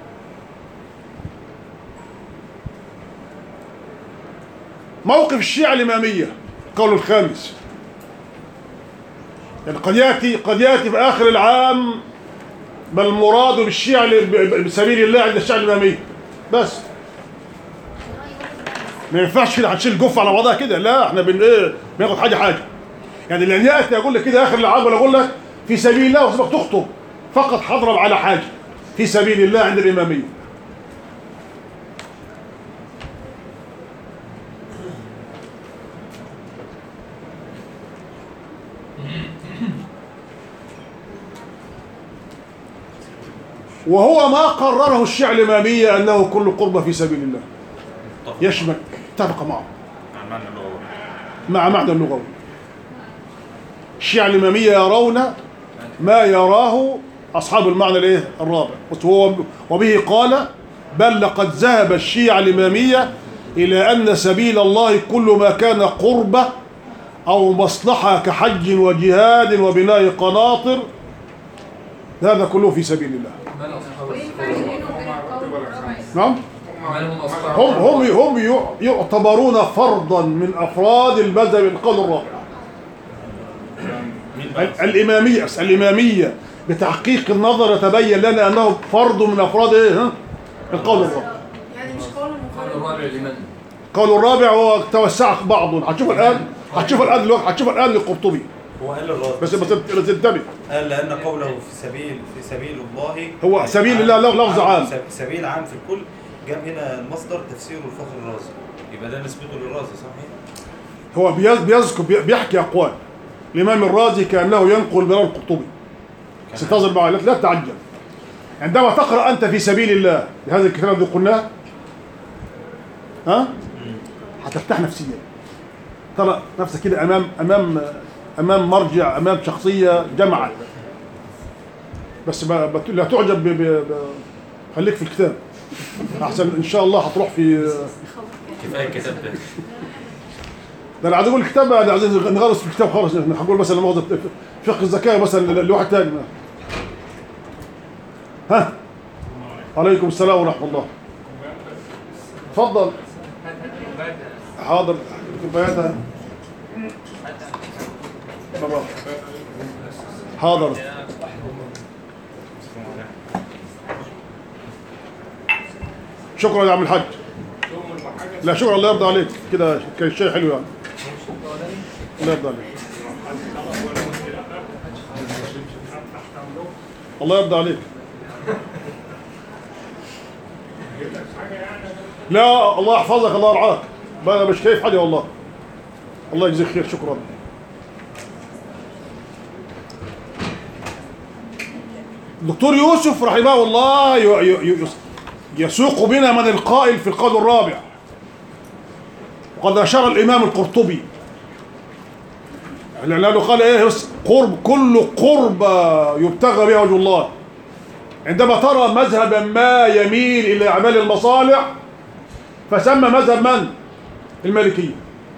موقف الشيعة الإمامية القول الخامس يعني قد يأتي قد يأتي في آخر العام ما المراد بالشيعة ل- بسبيل الله عند الشيعة الإمامية بس ما ينفعش كده هتشيل جف على بعضها كده لا احنا بن ايه بناخد حاجه حاجه يعني لان ياتي اقول لك كده اخر العام ولا اقول لك في سبيل الله وسيبك تخطب فقط حضرب على حاجه في سبيل الله عند الاماميه وهو ما قرره الشيعة الإمامية أنه كل قربة في سبيل الله اتفق يشمل اتفق معه مع المعنى اللغوي مع معنى اللغوي الشيعة الإمامية يرون ما يراه أصحاب المعنى الإيه الرابع وهو وبه قال بل لقد ذهب الشيعة الإمامية إلى أن سبيل الله كل ما كان قربة أو مصلحة كحج وجهاد وبناء قناطر هذا كله في سبيل الله وينفع بينه وبين القول الرابع نعم أعمالهم أصحاب هم هم هم يع- يعتبرون فرضا من افراد المذهب القول الرابع مين بقى؟ ال- الاماميه الاماميه بتحقيق النظر يتبين لنا انه فرد من افراد ايه ها؟ القول الرابع يعني مش قول قول منفرد الرابع لمن؟ القول الرابع هو توسع بعض هتشوف الان هتشوف الان دلوقتي هتشوف الان للقرطبي هو قال الرد بس بس بس انتبه قال لأن قوله في سبيل في سبيل الله هو سبيل الله له لفظ عام. سب- سبيل عام في الكل جاب هنا المصدر تفسيره الفخر الرازي يبقى ده نسبته للرازي صحيح؟ هو بيز- بيذكر بي- بيحكي اقوال الامام الرازي كانه ينقل بلال القرطبي ستظل معي لا لا تتعجب عندما تقرا انت في سبيل الله بهذا الكتاب الذي قلناه ها هترتاح نفسيا ترى نفسك كده امام امام امام مرجع امام شخصيه جمعت بس ما ما- لا تعجب ب... ب... ب... خليك في الكتاب احسن ان شاء الله هتروح في كفايه الكتاب ده ده انا عايز اقول الكتاب انا عايزين نغرس في الكتاب خالص هقول مثلا مؤاخذة فقه الزكاه مثلا لواحد تاني ها عليكم السلام ورحمه الله تفضل حاضر كوباياتها بابا. حاضر شكرا يا عم الحاج لا شكرا الله يرضى عليك كده كان شيء حلو يعني الله يرضى عليك الله يرضى عليك لا الله يحفظك الله يرعاك انا مش كيف حاجه والله الله يجزيك خير شكرا الدكتور يوسف رحمه الله ي- ي- ي- يسوق بنا من القائل في القول الرابع وقد أشار الإمام القرطبي لأنه قال إيه بس قرب كل قرب يبتغى بها وجه الله عندما ترى مذهبا ما يميل إلى أعمال المصالح فسمى مذهب من؟ المالكية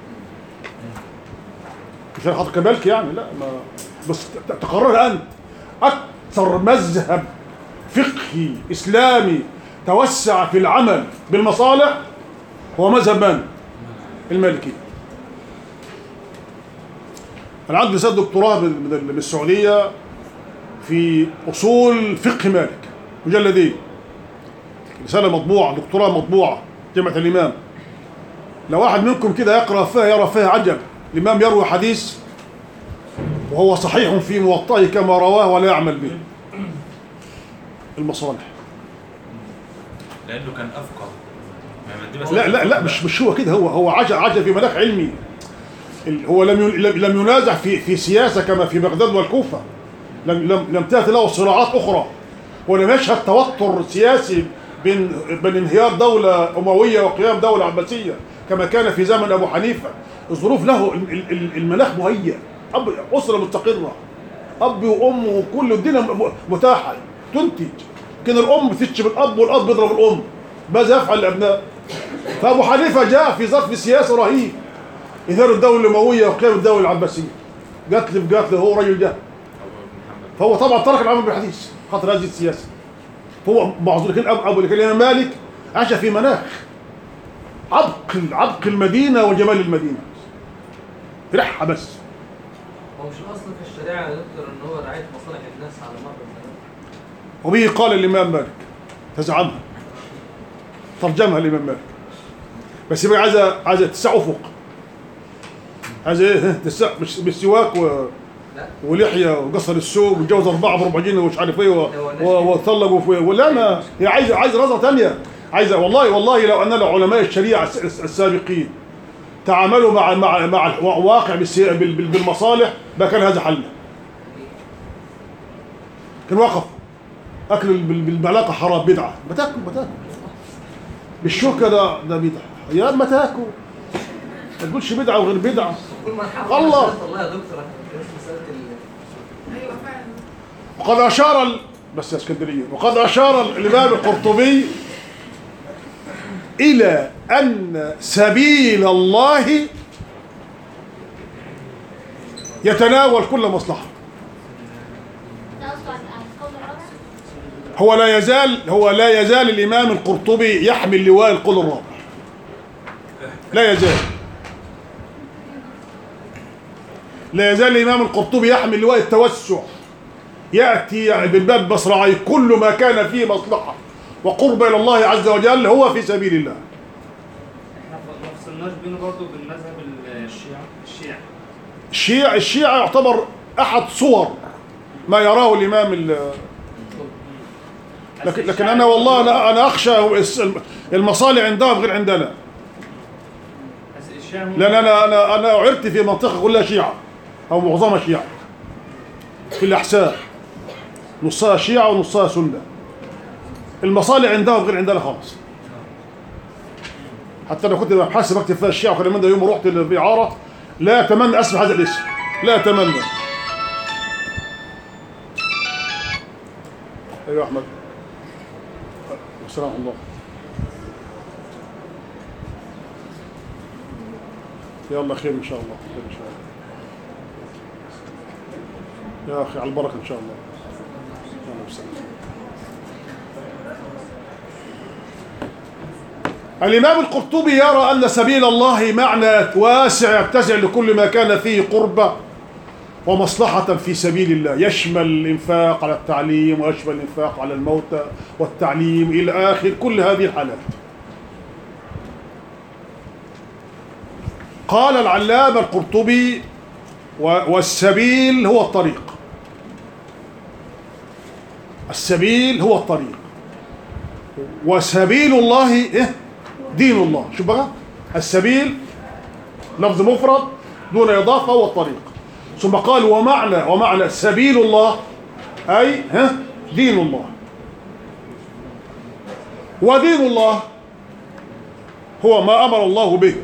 مش أنا حاطط كمالك يعني لا ما بس ت- تقرر أنت أكثر مذهب فقهي إسلامي توسع في العمل بالمصالح هو مذهب من؟ المالكية أنا عندي رسالة دكتوراه من من- من السعودية في أصول فقه مالك مجلدين رسالة مطبوعة دكتوراه مطبوعة جامعة الإمام لو واحد منكم كده يقرأ فيها يرى فيها عجب الإمام يروي حديث وهو صحيح في موطئه كما رواه ولا يعمل به المصالح لانه كان افقه ما دي بس- لا لا لا مش مش هو كده هو هو عجب عجب في مناخ علمي ال- هو لم ين- لم لم ينازع في في سياسه كما في بغداد والكوفه لم لم لم تاتي له صراعات اخرى ولم يشهد توتر سياسي بين بين انهيار دوله امويه وقيام دوله عباسيه كما كان في زمن ابو حنيفه الظروف له ال- ال- ال- المناخ مهيأ اب اسره مستقره اب وام وكل الدنيا م- متاحه تنتج كان الام بتشتم الاب والاب بيضرب الام ماذا يفعل الابناء؟ فابو حنيفه جاء في ظرف سياسي رهيب اثار الدوله الامويه وقيام الدوله العباسيه قتل في قتل هو رجل جاء فهو طبعا ترك العمل بالحديث خاطر هذه السياسه هو معذور لكن ابو ابو لكن الامام مالك عاش في مناخ عبق عبق المدينه وجمال المدينه ريحها بس هو مش الاصل في الشريعه يا دكتور ان هو رعايه مصالح الناس على مر الزمان وبه قال الامام مالك تزعمها ترجمها الامام مالك بس يبقى عايزه عايزه تسع افق عايزه ايه تسع مش بالسواك و لا ولحيه وقصر السوق واتجوز اربعه بربع جنيه ومش عارف ايه و- و- وطلقوا في ولا ما هي عايزه عايزه نظره ثانيه عايزه والله والله لو ان علماء الشريعه الس- الس- السابقين تعاملوا مع مع مع الواقع بالسي- بال- بال- بالمصالح ما كان هذا حل كان وقف اكل بال- بالملاقه حرام بدعه ما تاكل ما تاكل بالشوكه ده ده بدعه يا ما تاكل ما تقولش بدعه وغير بدعه كل مرحله الله. مسألة الله يا دكتور احنا بنتكلم في مساله ال- ايوه فعلا وقد أشار ال... بس يا اسكندرية وقد أشار الإمام القرطبي إلى أن سبيل الله يتناول كل مصلحة ده قصده عن عن القول الرابع هو لا يزال هو لا يزال الإمام القرطبي يحمل لواء القول الرابع لا يزال لا يزال الإمام القرطبي يحمل لواء التوسع يأتي بالباب مصراعي كل ما كان فيه مصلحة وقرب إلى الله عز وجل هو في سبيل الله احنا ما فصلناش بينه برضه بالمذهب ال- الشيعة الشيعة الشيع الشيعة يعتبر أحد صور ما يراه الإمام ال- لكن, لكن أنا والله أنا, أنا أخشى الس- المصالح عندهم غير عندنا بس الشيعة هم لأن أنا أنا أنا عرت في منطقة كلها شيعة أو معظمها شيعة في الأحساء نصها شيعة ونصها سنة المصالح عندهم غير عندنا خالص حتى أنا كنت بحاسب أكتب فيها الشيعة وكلام من ده يوم رحت الإعارة لا أتمنى أسمع هذا الاسم لا أتمنى أيوة يا أحمد السلام عليكم الله يلا خير ان شاء الله خير ان شاء الله يا اخي على البركه ان شاء الله اهلا وسهلا الإمام القرطبي يرى أن سبيل الله معنى واسع يتسع لكل ما كان فيه قربة ومصلحة في سبيل الله يشمل الإنفاق على التعليم ويشمل الإنفاق على الموتى والتعليم إلى آخر كل هذه الحالات قال العلامة القرطبي و- والسبيل هو الطريق السبيل هو الطريق وسبيل الله إيه؟ دين الله شوف بقى السبيل لفظ مفرد دون إضافة هو الطريق ثم قال ومعنى ومعنى سبيل الله أي ها دين الله ودين الله هو ما أمر الله به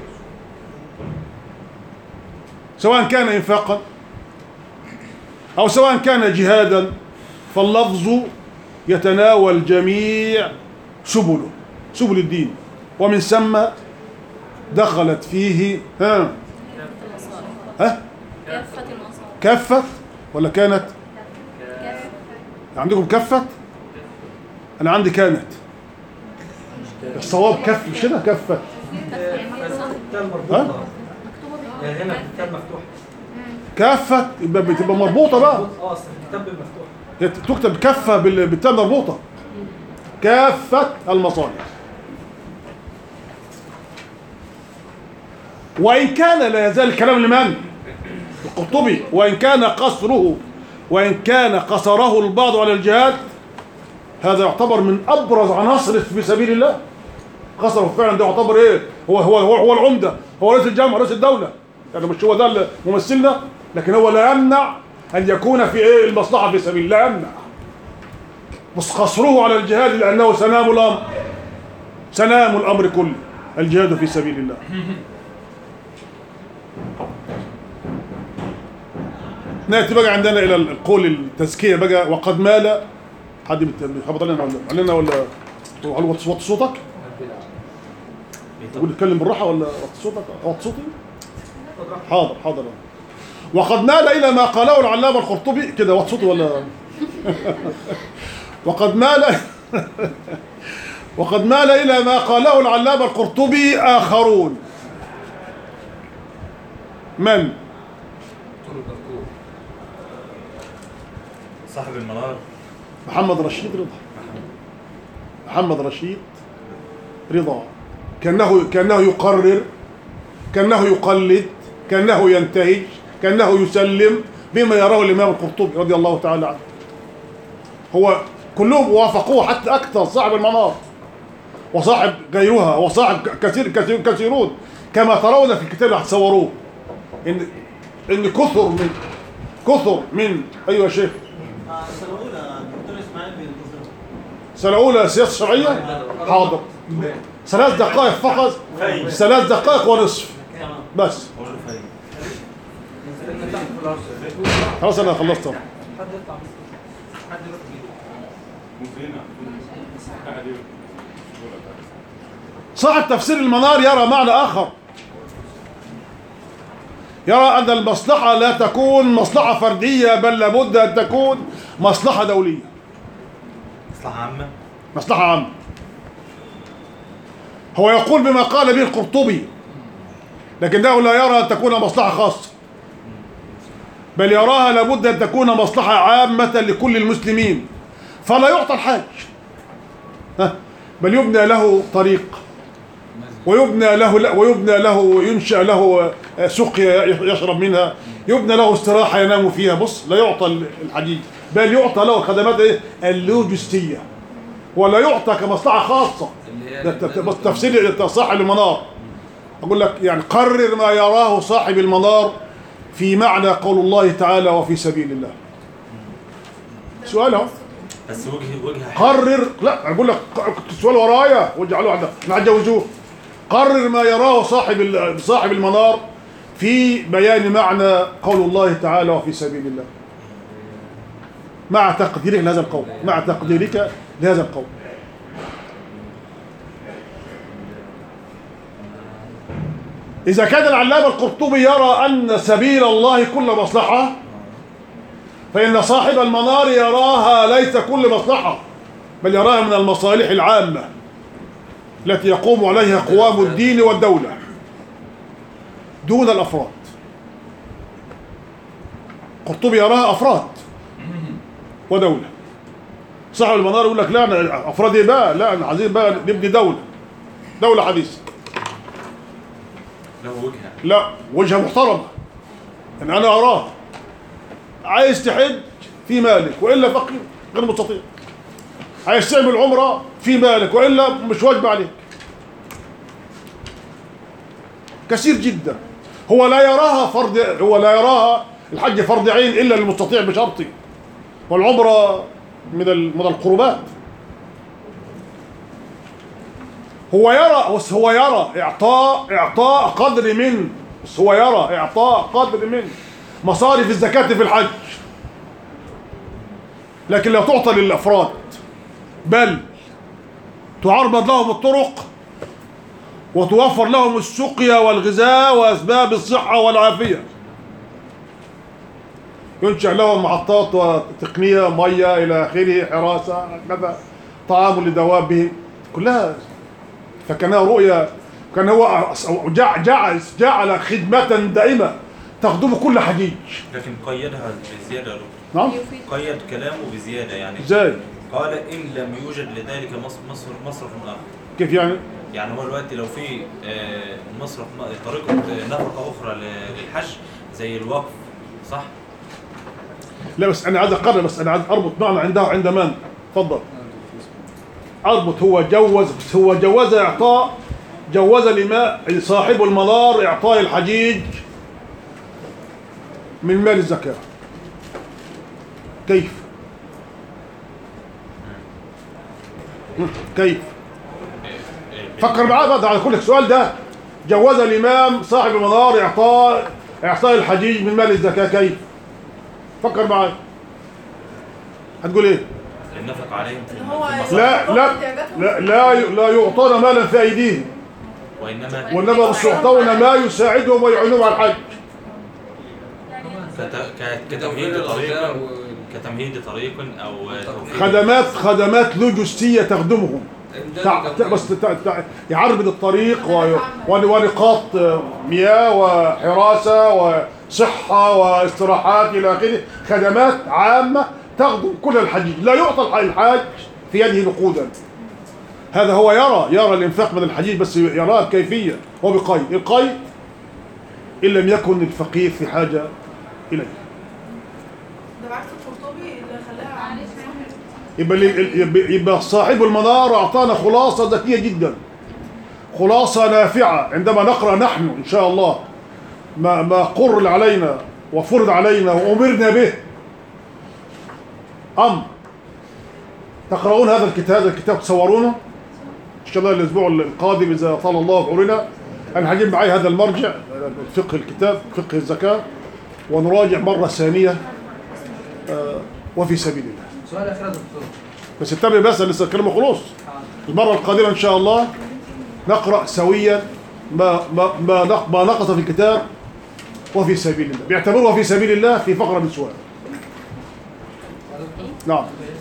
سواء كان إنفاقا أو سواء كان جهادا فاللفظ يتناول جميع سبله سبل الدين ومن ثم دخلت فيه ها ها كافة المصائب كفت ولا كانت عندكم كفت انا عندي كانت الصواب كف مش كده كفت الكتاب ها مربوطة يعني هنا الكتاب مفتوح كفت يبقى بتبقى مربوطه بقى اه اصل الكتاب مفتوح هي تكتب كفه بال- بالتاء مربوطه كافه المصالح وان كان لا يزال الكلام لمن القرطبي وان كان قصره وان كان قصره البعض على الجهاد هذا يعتبر من ابرز عناصر في سبيل الله قصره فعلا ده يعتبر ايه هو هو هو, هو العمده هو رئيس الجامعه رئيس الدوله يعني مش هو ده اللي ممثلنا لكن هو لا يمنع ان يكون في ايه المصلحه في سبيل الله لا يمنع بس قصره على الجهاد لانه سنام الامر سنام الامر كله الجهاد في سبيل الله ناتي بقى عندنا الى القول التزكيه بقى وقد مال حد بت- بيخبط علينا ولا علينا ولا هل وطي وطي صوتك؟ تقول اتكلم بالراحه ولا وطي صوتك؟ وطي صوتي؟ حاضر حاضر وقد مال الى ما قاله العلامه القرطبي كده وطي صوتي ولا وقد مال وقد مال الى ما قاله العلامه القرطبي اخرون من؟ صاحب المنار محمد رشيد رضا محمد رشيد رضا كأنه كأنه يقرر كأنه يقلد كأنه ينتهج كأنه يسلم بما يراه الإمام القرطبي رضي الله تعالى عنه هو كلهم وافقوه حتى أكثر صاحب المنار وصاحب غيرها وصاحب كثير كثير كثيرون كما ترون في الكتاب اللي هتصوروه إن إن كثر من كثر من أيوة يا شيخ السنة الأولى الدكتور إسماعيل بينتظر سنة أولى سياسة شرعية حاضر ثلاث دقائق فقط ثلاث دقائق ونصف بس خلاص أنا خلصت أهو. حد يطلع حد يروح بيه. صاحب تفسير المنار يرى معنى آخر يرى أن المصلحة لا تكون مصلحة فردية بل لابد أن تكون مصلحة دولية مصلحة عامة مصلحة عامة هو يقول بما قال به القرطبي لكنه لا يرى أن تكون مصلحة خاصة بل يراها لابد أن تكون مصلحة عامة لكل المسلمين فلا يعطى الحاج ها؟ بل يبنى له طريق ويبنى له ويبنى له ينشأ له سقيا يشرب منها يبنى له استراحة ينام فيها بص لا يعطى الحديد بل يعطى له خدمات إيه؟ اللوجستية ولا يعطى كمصلحة خاصة اللي هي ده ت- ت- بص تفسير صاحب المنار أقول لك يعني قرر ما يراه صاحب المنار في معنى قول الله تعالى وفي سبيل الله سؤال اهو بس وجه وجه قرر لا أنا بقول لك ق- السؤال ورايا واجعلوه عندك احنا هنجوزوه قرر ما يراه صاحب ال- صاحب المنار في بيان معنى قول الله تعالى وفي سبيل الله مع تقديرك لهذا القول مع تقديرك لهذا القول إذا كان العلامة القرطبي يرى أن سبيل الله كل مصلحة فإن صاحب المنار يراها ليس كل مصلحة بل يراها من المصالح العامة التي يقوم عليها قوام الدين والدولة دون الأفراد قرطبي يراها أفراد ودولة صاحب المنار يقول لك لا أنا أفراد إيه بقى لا أنا عايزين بقى نبني دولة دولة حديثة له وجهه لا وجهة محترمة يعني أنا أراه عايز تحج في مالك وإلا فقير غير مستطيع عايز تعمل عمرة في مالك وإلا مش واجب عليك كثير جدا هو لا يراها فرض هو لا يراها الحج فرض عين إلا للمستطيع بشرطه والعمرة من ال- من القربات هو يرى بس هو يرى اعطاء اعطاء قدر من بس هو يرى اعطاء قدر من مصارف الزكاة في الحج لكن لا تعطى للافراد بل تعرض لهم الطرق وتوفر لهم السقيا والغذاء واسباب الصحة والعافية ينشأ لهم محطات وتقنية مية إلى آخره حراسة كذا طعام لدوابهم كلها فكانها رؤيا كان هو جع- جعل جعل خدمة دائمة تخدم كل حجيج لكن قيدها بزياده يا دكتور. نعم قيد كلامه بزياده يعني ازاي قال ان لم يوجد لذلك مصر مصر مصرف اخر كيف يعني يعني هو دلوقتي لو في آه، مصرف طريقه نفقه اخرى ل- للحج زي الوقف صح؟ لا بس انا عايز اقرر بس انا عايز اربط معنى عنده عند من تفضل اربط هو جوز بس هو جوز اعطاء جوز لما صاحب المنار اعطاء الحجيج من مال الزكاه كيف كيف فكر معاه بقى على كل السؤال ده جوز الامام صاحب المنار اعطاء اعطاء الحجيج من مال الزكاه كيف فكر معايا هتقول ايه النفق عليهم في اللي هو في المصارف لا لا لا لا, لا يعطون مالا في ايديهم وانما وانما بس يعطون ما يساعدهم ويعينهم على الحج كت- ك- كتمهيد طريق كتمهيد طريق او توفير خدمات خدمات لوجستيه تخدمهم تع... تع- بس تع... تع... يعربد الطريق و... و... ونقاط مياه وحراسه وصحه واستراحات الى اخره خدمات عامه تخدم كل الحجيج لا يعطى الح- الحاج في يده نقودا هذا هو يرى يرى الانفاق من الحجيج بس يراه بكيفيه هو بقي القي ان لم يكن الفقير في حاجه اليه ده بعكس القرطبي اللي خلاها يبقى, اللي- يبقى, يبقى صاحب المنار أعطانا خلاصة ذكية جدا خلاصة نافعة عندما نقرأ نحن إن شاء الله ما, ما قر علينا وفرض علينا وأمرنا به أمر تقرؤون هذا الكتاب هذا الكتاب تصورونه إن شاء الله الأسبوع القادم إذا طال الله في عمرنا أنا هجيب معي هذا المرجع فقه الكتاب فقه الزكاة ونراجع مرة ثانية آه، وفي سبيل الله سؤال اخير يا دكتور بس انتبه بس لسه الكلام خلص المرة القادمة إن شاء الله نقرأ سويا ما ما ما نق- ما نقص في الكتاب وفي سبيل الله بيعتبروها في سبيل الله في فقرة من سؤال نعم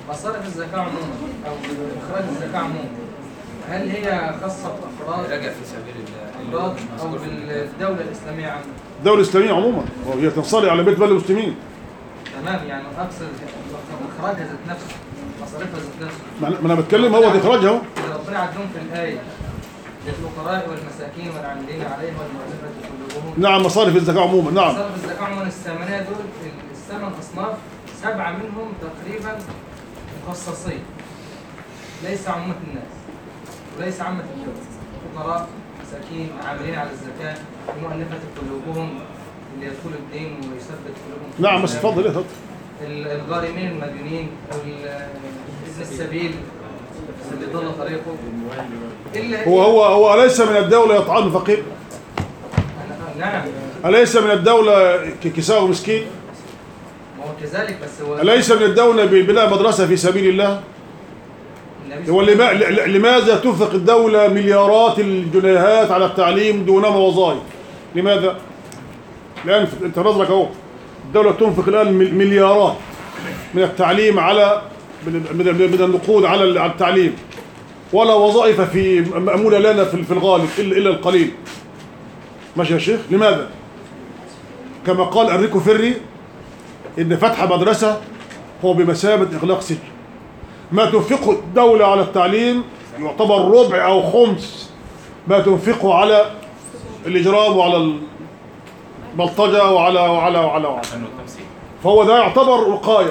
مصارف الزكاة عموما أو إخراج الزكاة عموما هل هي خاصة بأفراد راجع في سبيل الله أفراد أو بالدولة الإسلامية عامة؟ الدولة الإسلامية عموما وهي تنصلي على بيت مال المسلمين تمام يعني أقصد إخراجها ذات نفسه مصاريفها ذات نفسه ما أنا- ما أنا بتكلم هو دي إخراجها أهو. اللي ربنا عدهم في الآية للفقراء والمساكين والعاملين عليها والمؤلفة قلوبهم نعم مصارف الزكاة عموما نعم مصارف الزكاة عموما الثمانية دول الثمان أصناف سبعة منهم تقريبا مخصصين ليس عامة الناس وليس عامة الدول فقراء مساكين عاملين على الزكاة مؤلفة قلوبهم اللي يدخل الدين ويثبت قلوبهم في نعم بس الإسلام. اتفضل إيه اتفضل ال- الغارمين المديونين او ال- ابن السبيل اللي ضل طريقه الا هو هو هو أليس من الدولة يطعم الفقير أنا- نعم أليس من الدولة ك- كساء مسكين ما هو كذلك بس هو أليس من الدولة ببناء مدرسة في سبيل الله النبي هو صلى الله لما- ل- ل- لماذا تنفق الدولة مليارات الجنيهات على التعليم دونما وظائف لماذا الآن في- انت نظرك اهو الدولة تنفق الآن مل- مليارات من التعليم على من من من النقود على ال- على التعليم ولا وظائف في مأمولة لنا في في الغالب إلا إلا القليل ماشي يا شيخ لماذا كما قال أنريكو فيري إن فتح مدرسة هو بمثابة إغلاق سجن ما تنفقه الدولة على التعليم يعتبر ربع أو خمس ما تنفقه على الإجرام وعلى البلطجة وعلى وعلى وعلى, وعلى. فن والتمثيل فهو ده يعتبر وقاية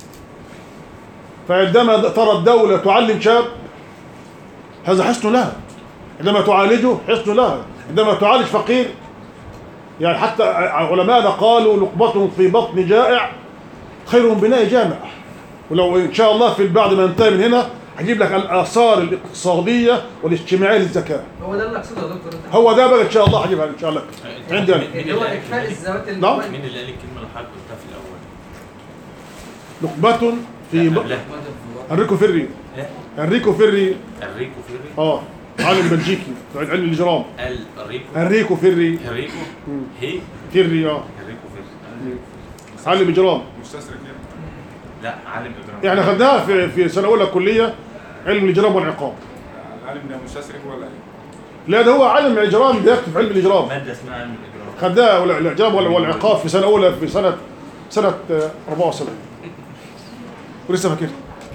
فعندما ترى الدولة تعلم شاب هذا حسن لها عندما تعالجه حسن لها عندما تعالج فقير يعني حتى علماءنا قالوا لقمة في بطن جائع خير من بناء جامع ولو ان شاء الله في بعد ما ننتهي من هنا هجيب لك الاثار الاقتصاديه والاجتماعيه للزكاه هو ده اللي اقصده يا دكتور انت هو ده بقى ان شاء الله هجيبها ان شاء الله عندي أنا. اللي هو اكفاء الذوات نعم. المواد مين اللي قال الكلمه اللي حضرتك قلتها في الاول؟ لقمة في ب... لا انريكو فيري لا انريكو فيري الريكو فيري اه عالم بلجيكي في علم الاجرام الريكو انريكو فيري الريكو مم. هي فيري اه الريكو فيري عالم اجرام مستشرق يعني لا عالم اجرام يعني خدناها في في سنه اولى كليه علم الاجرام والعقاب العالم ده مستشرق ولا ايه؟ لا ده هو عالم الاجرام ده يكتب في علم الاجرام ماده اسمها علم الاجرام خدناها ولا- الاعجاب ولا- والعقاب في سنه اولى في سنه سنه آه، 74 ولسه فاكر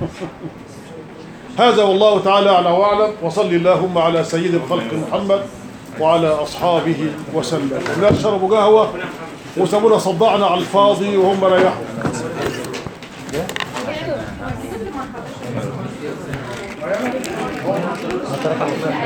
هذا والله تعالى اعلى واعلم وصل اللهم على سيد الخلق محمد وعلى اصحابه وسلم الناس شربوا قهوه وسابونا صدعنا على الفاضي وهم ريحوا دكتور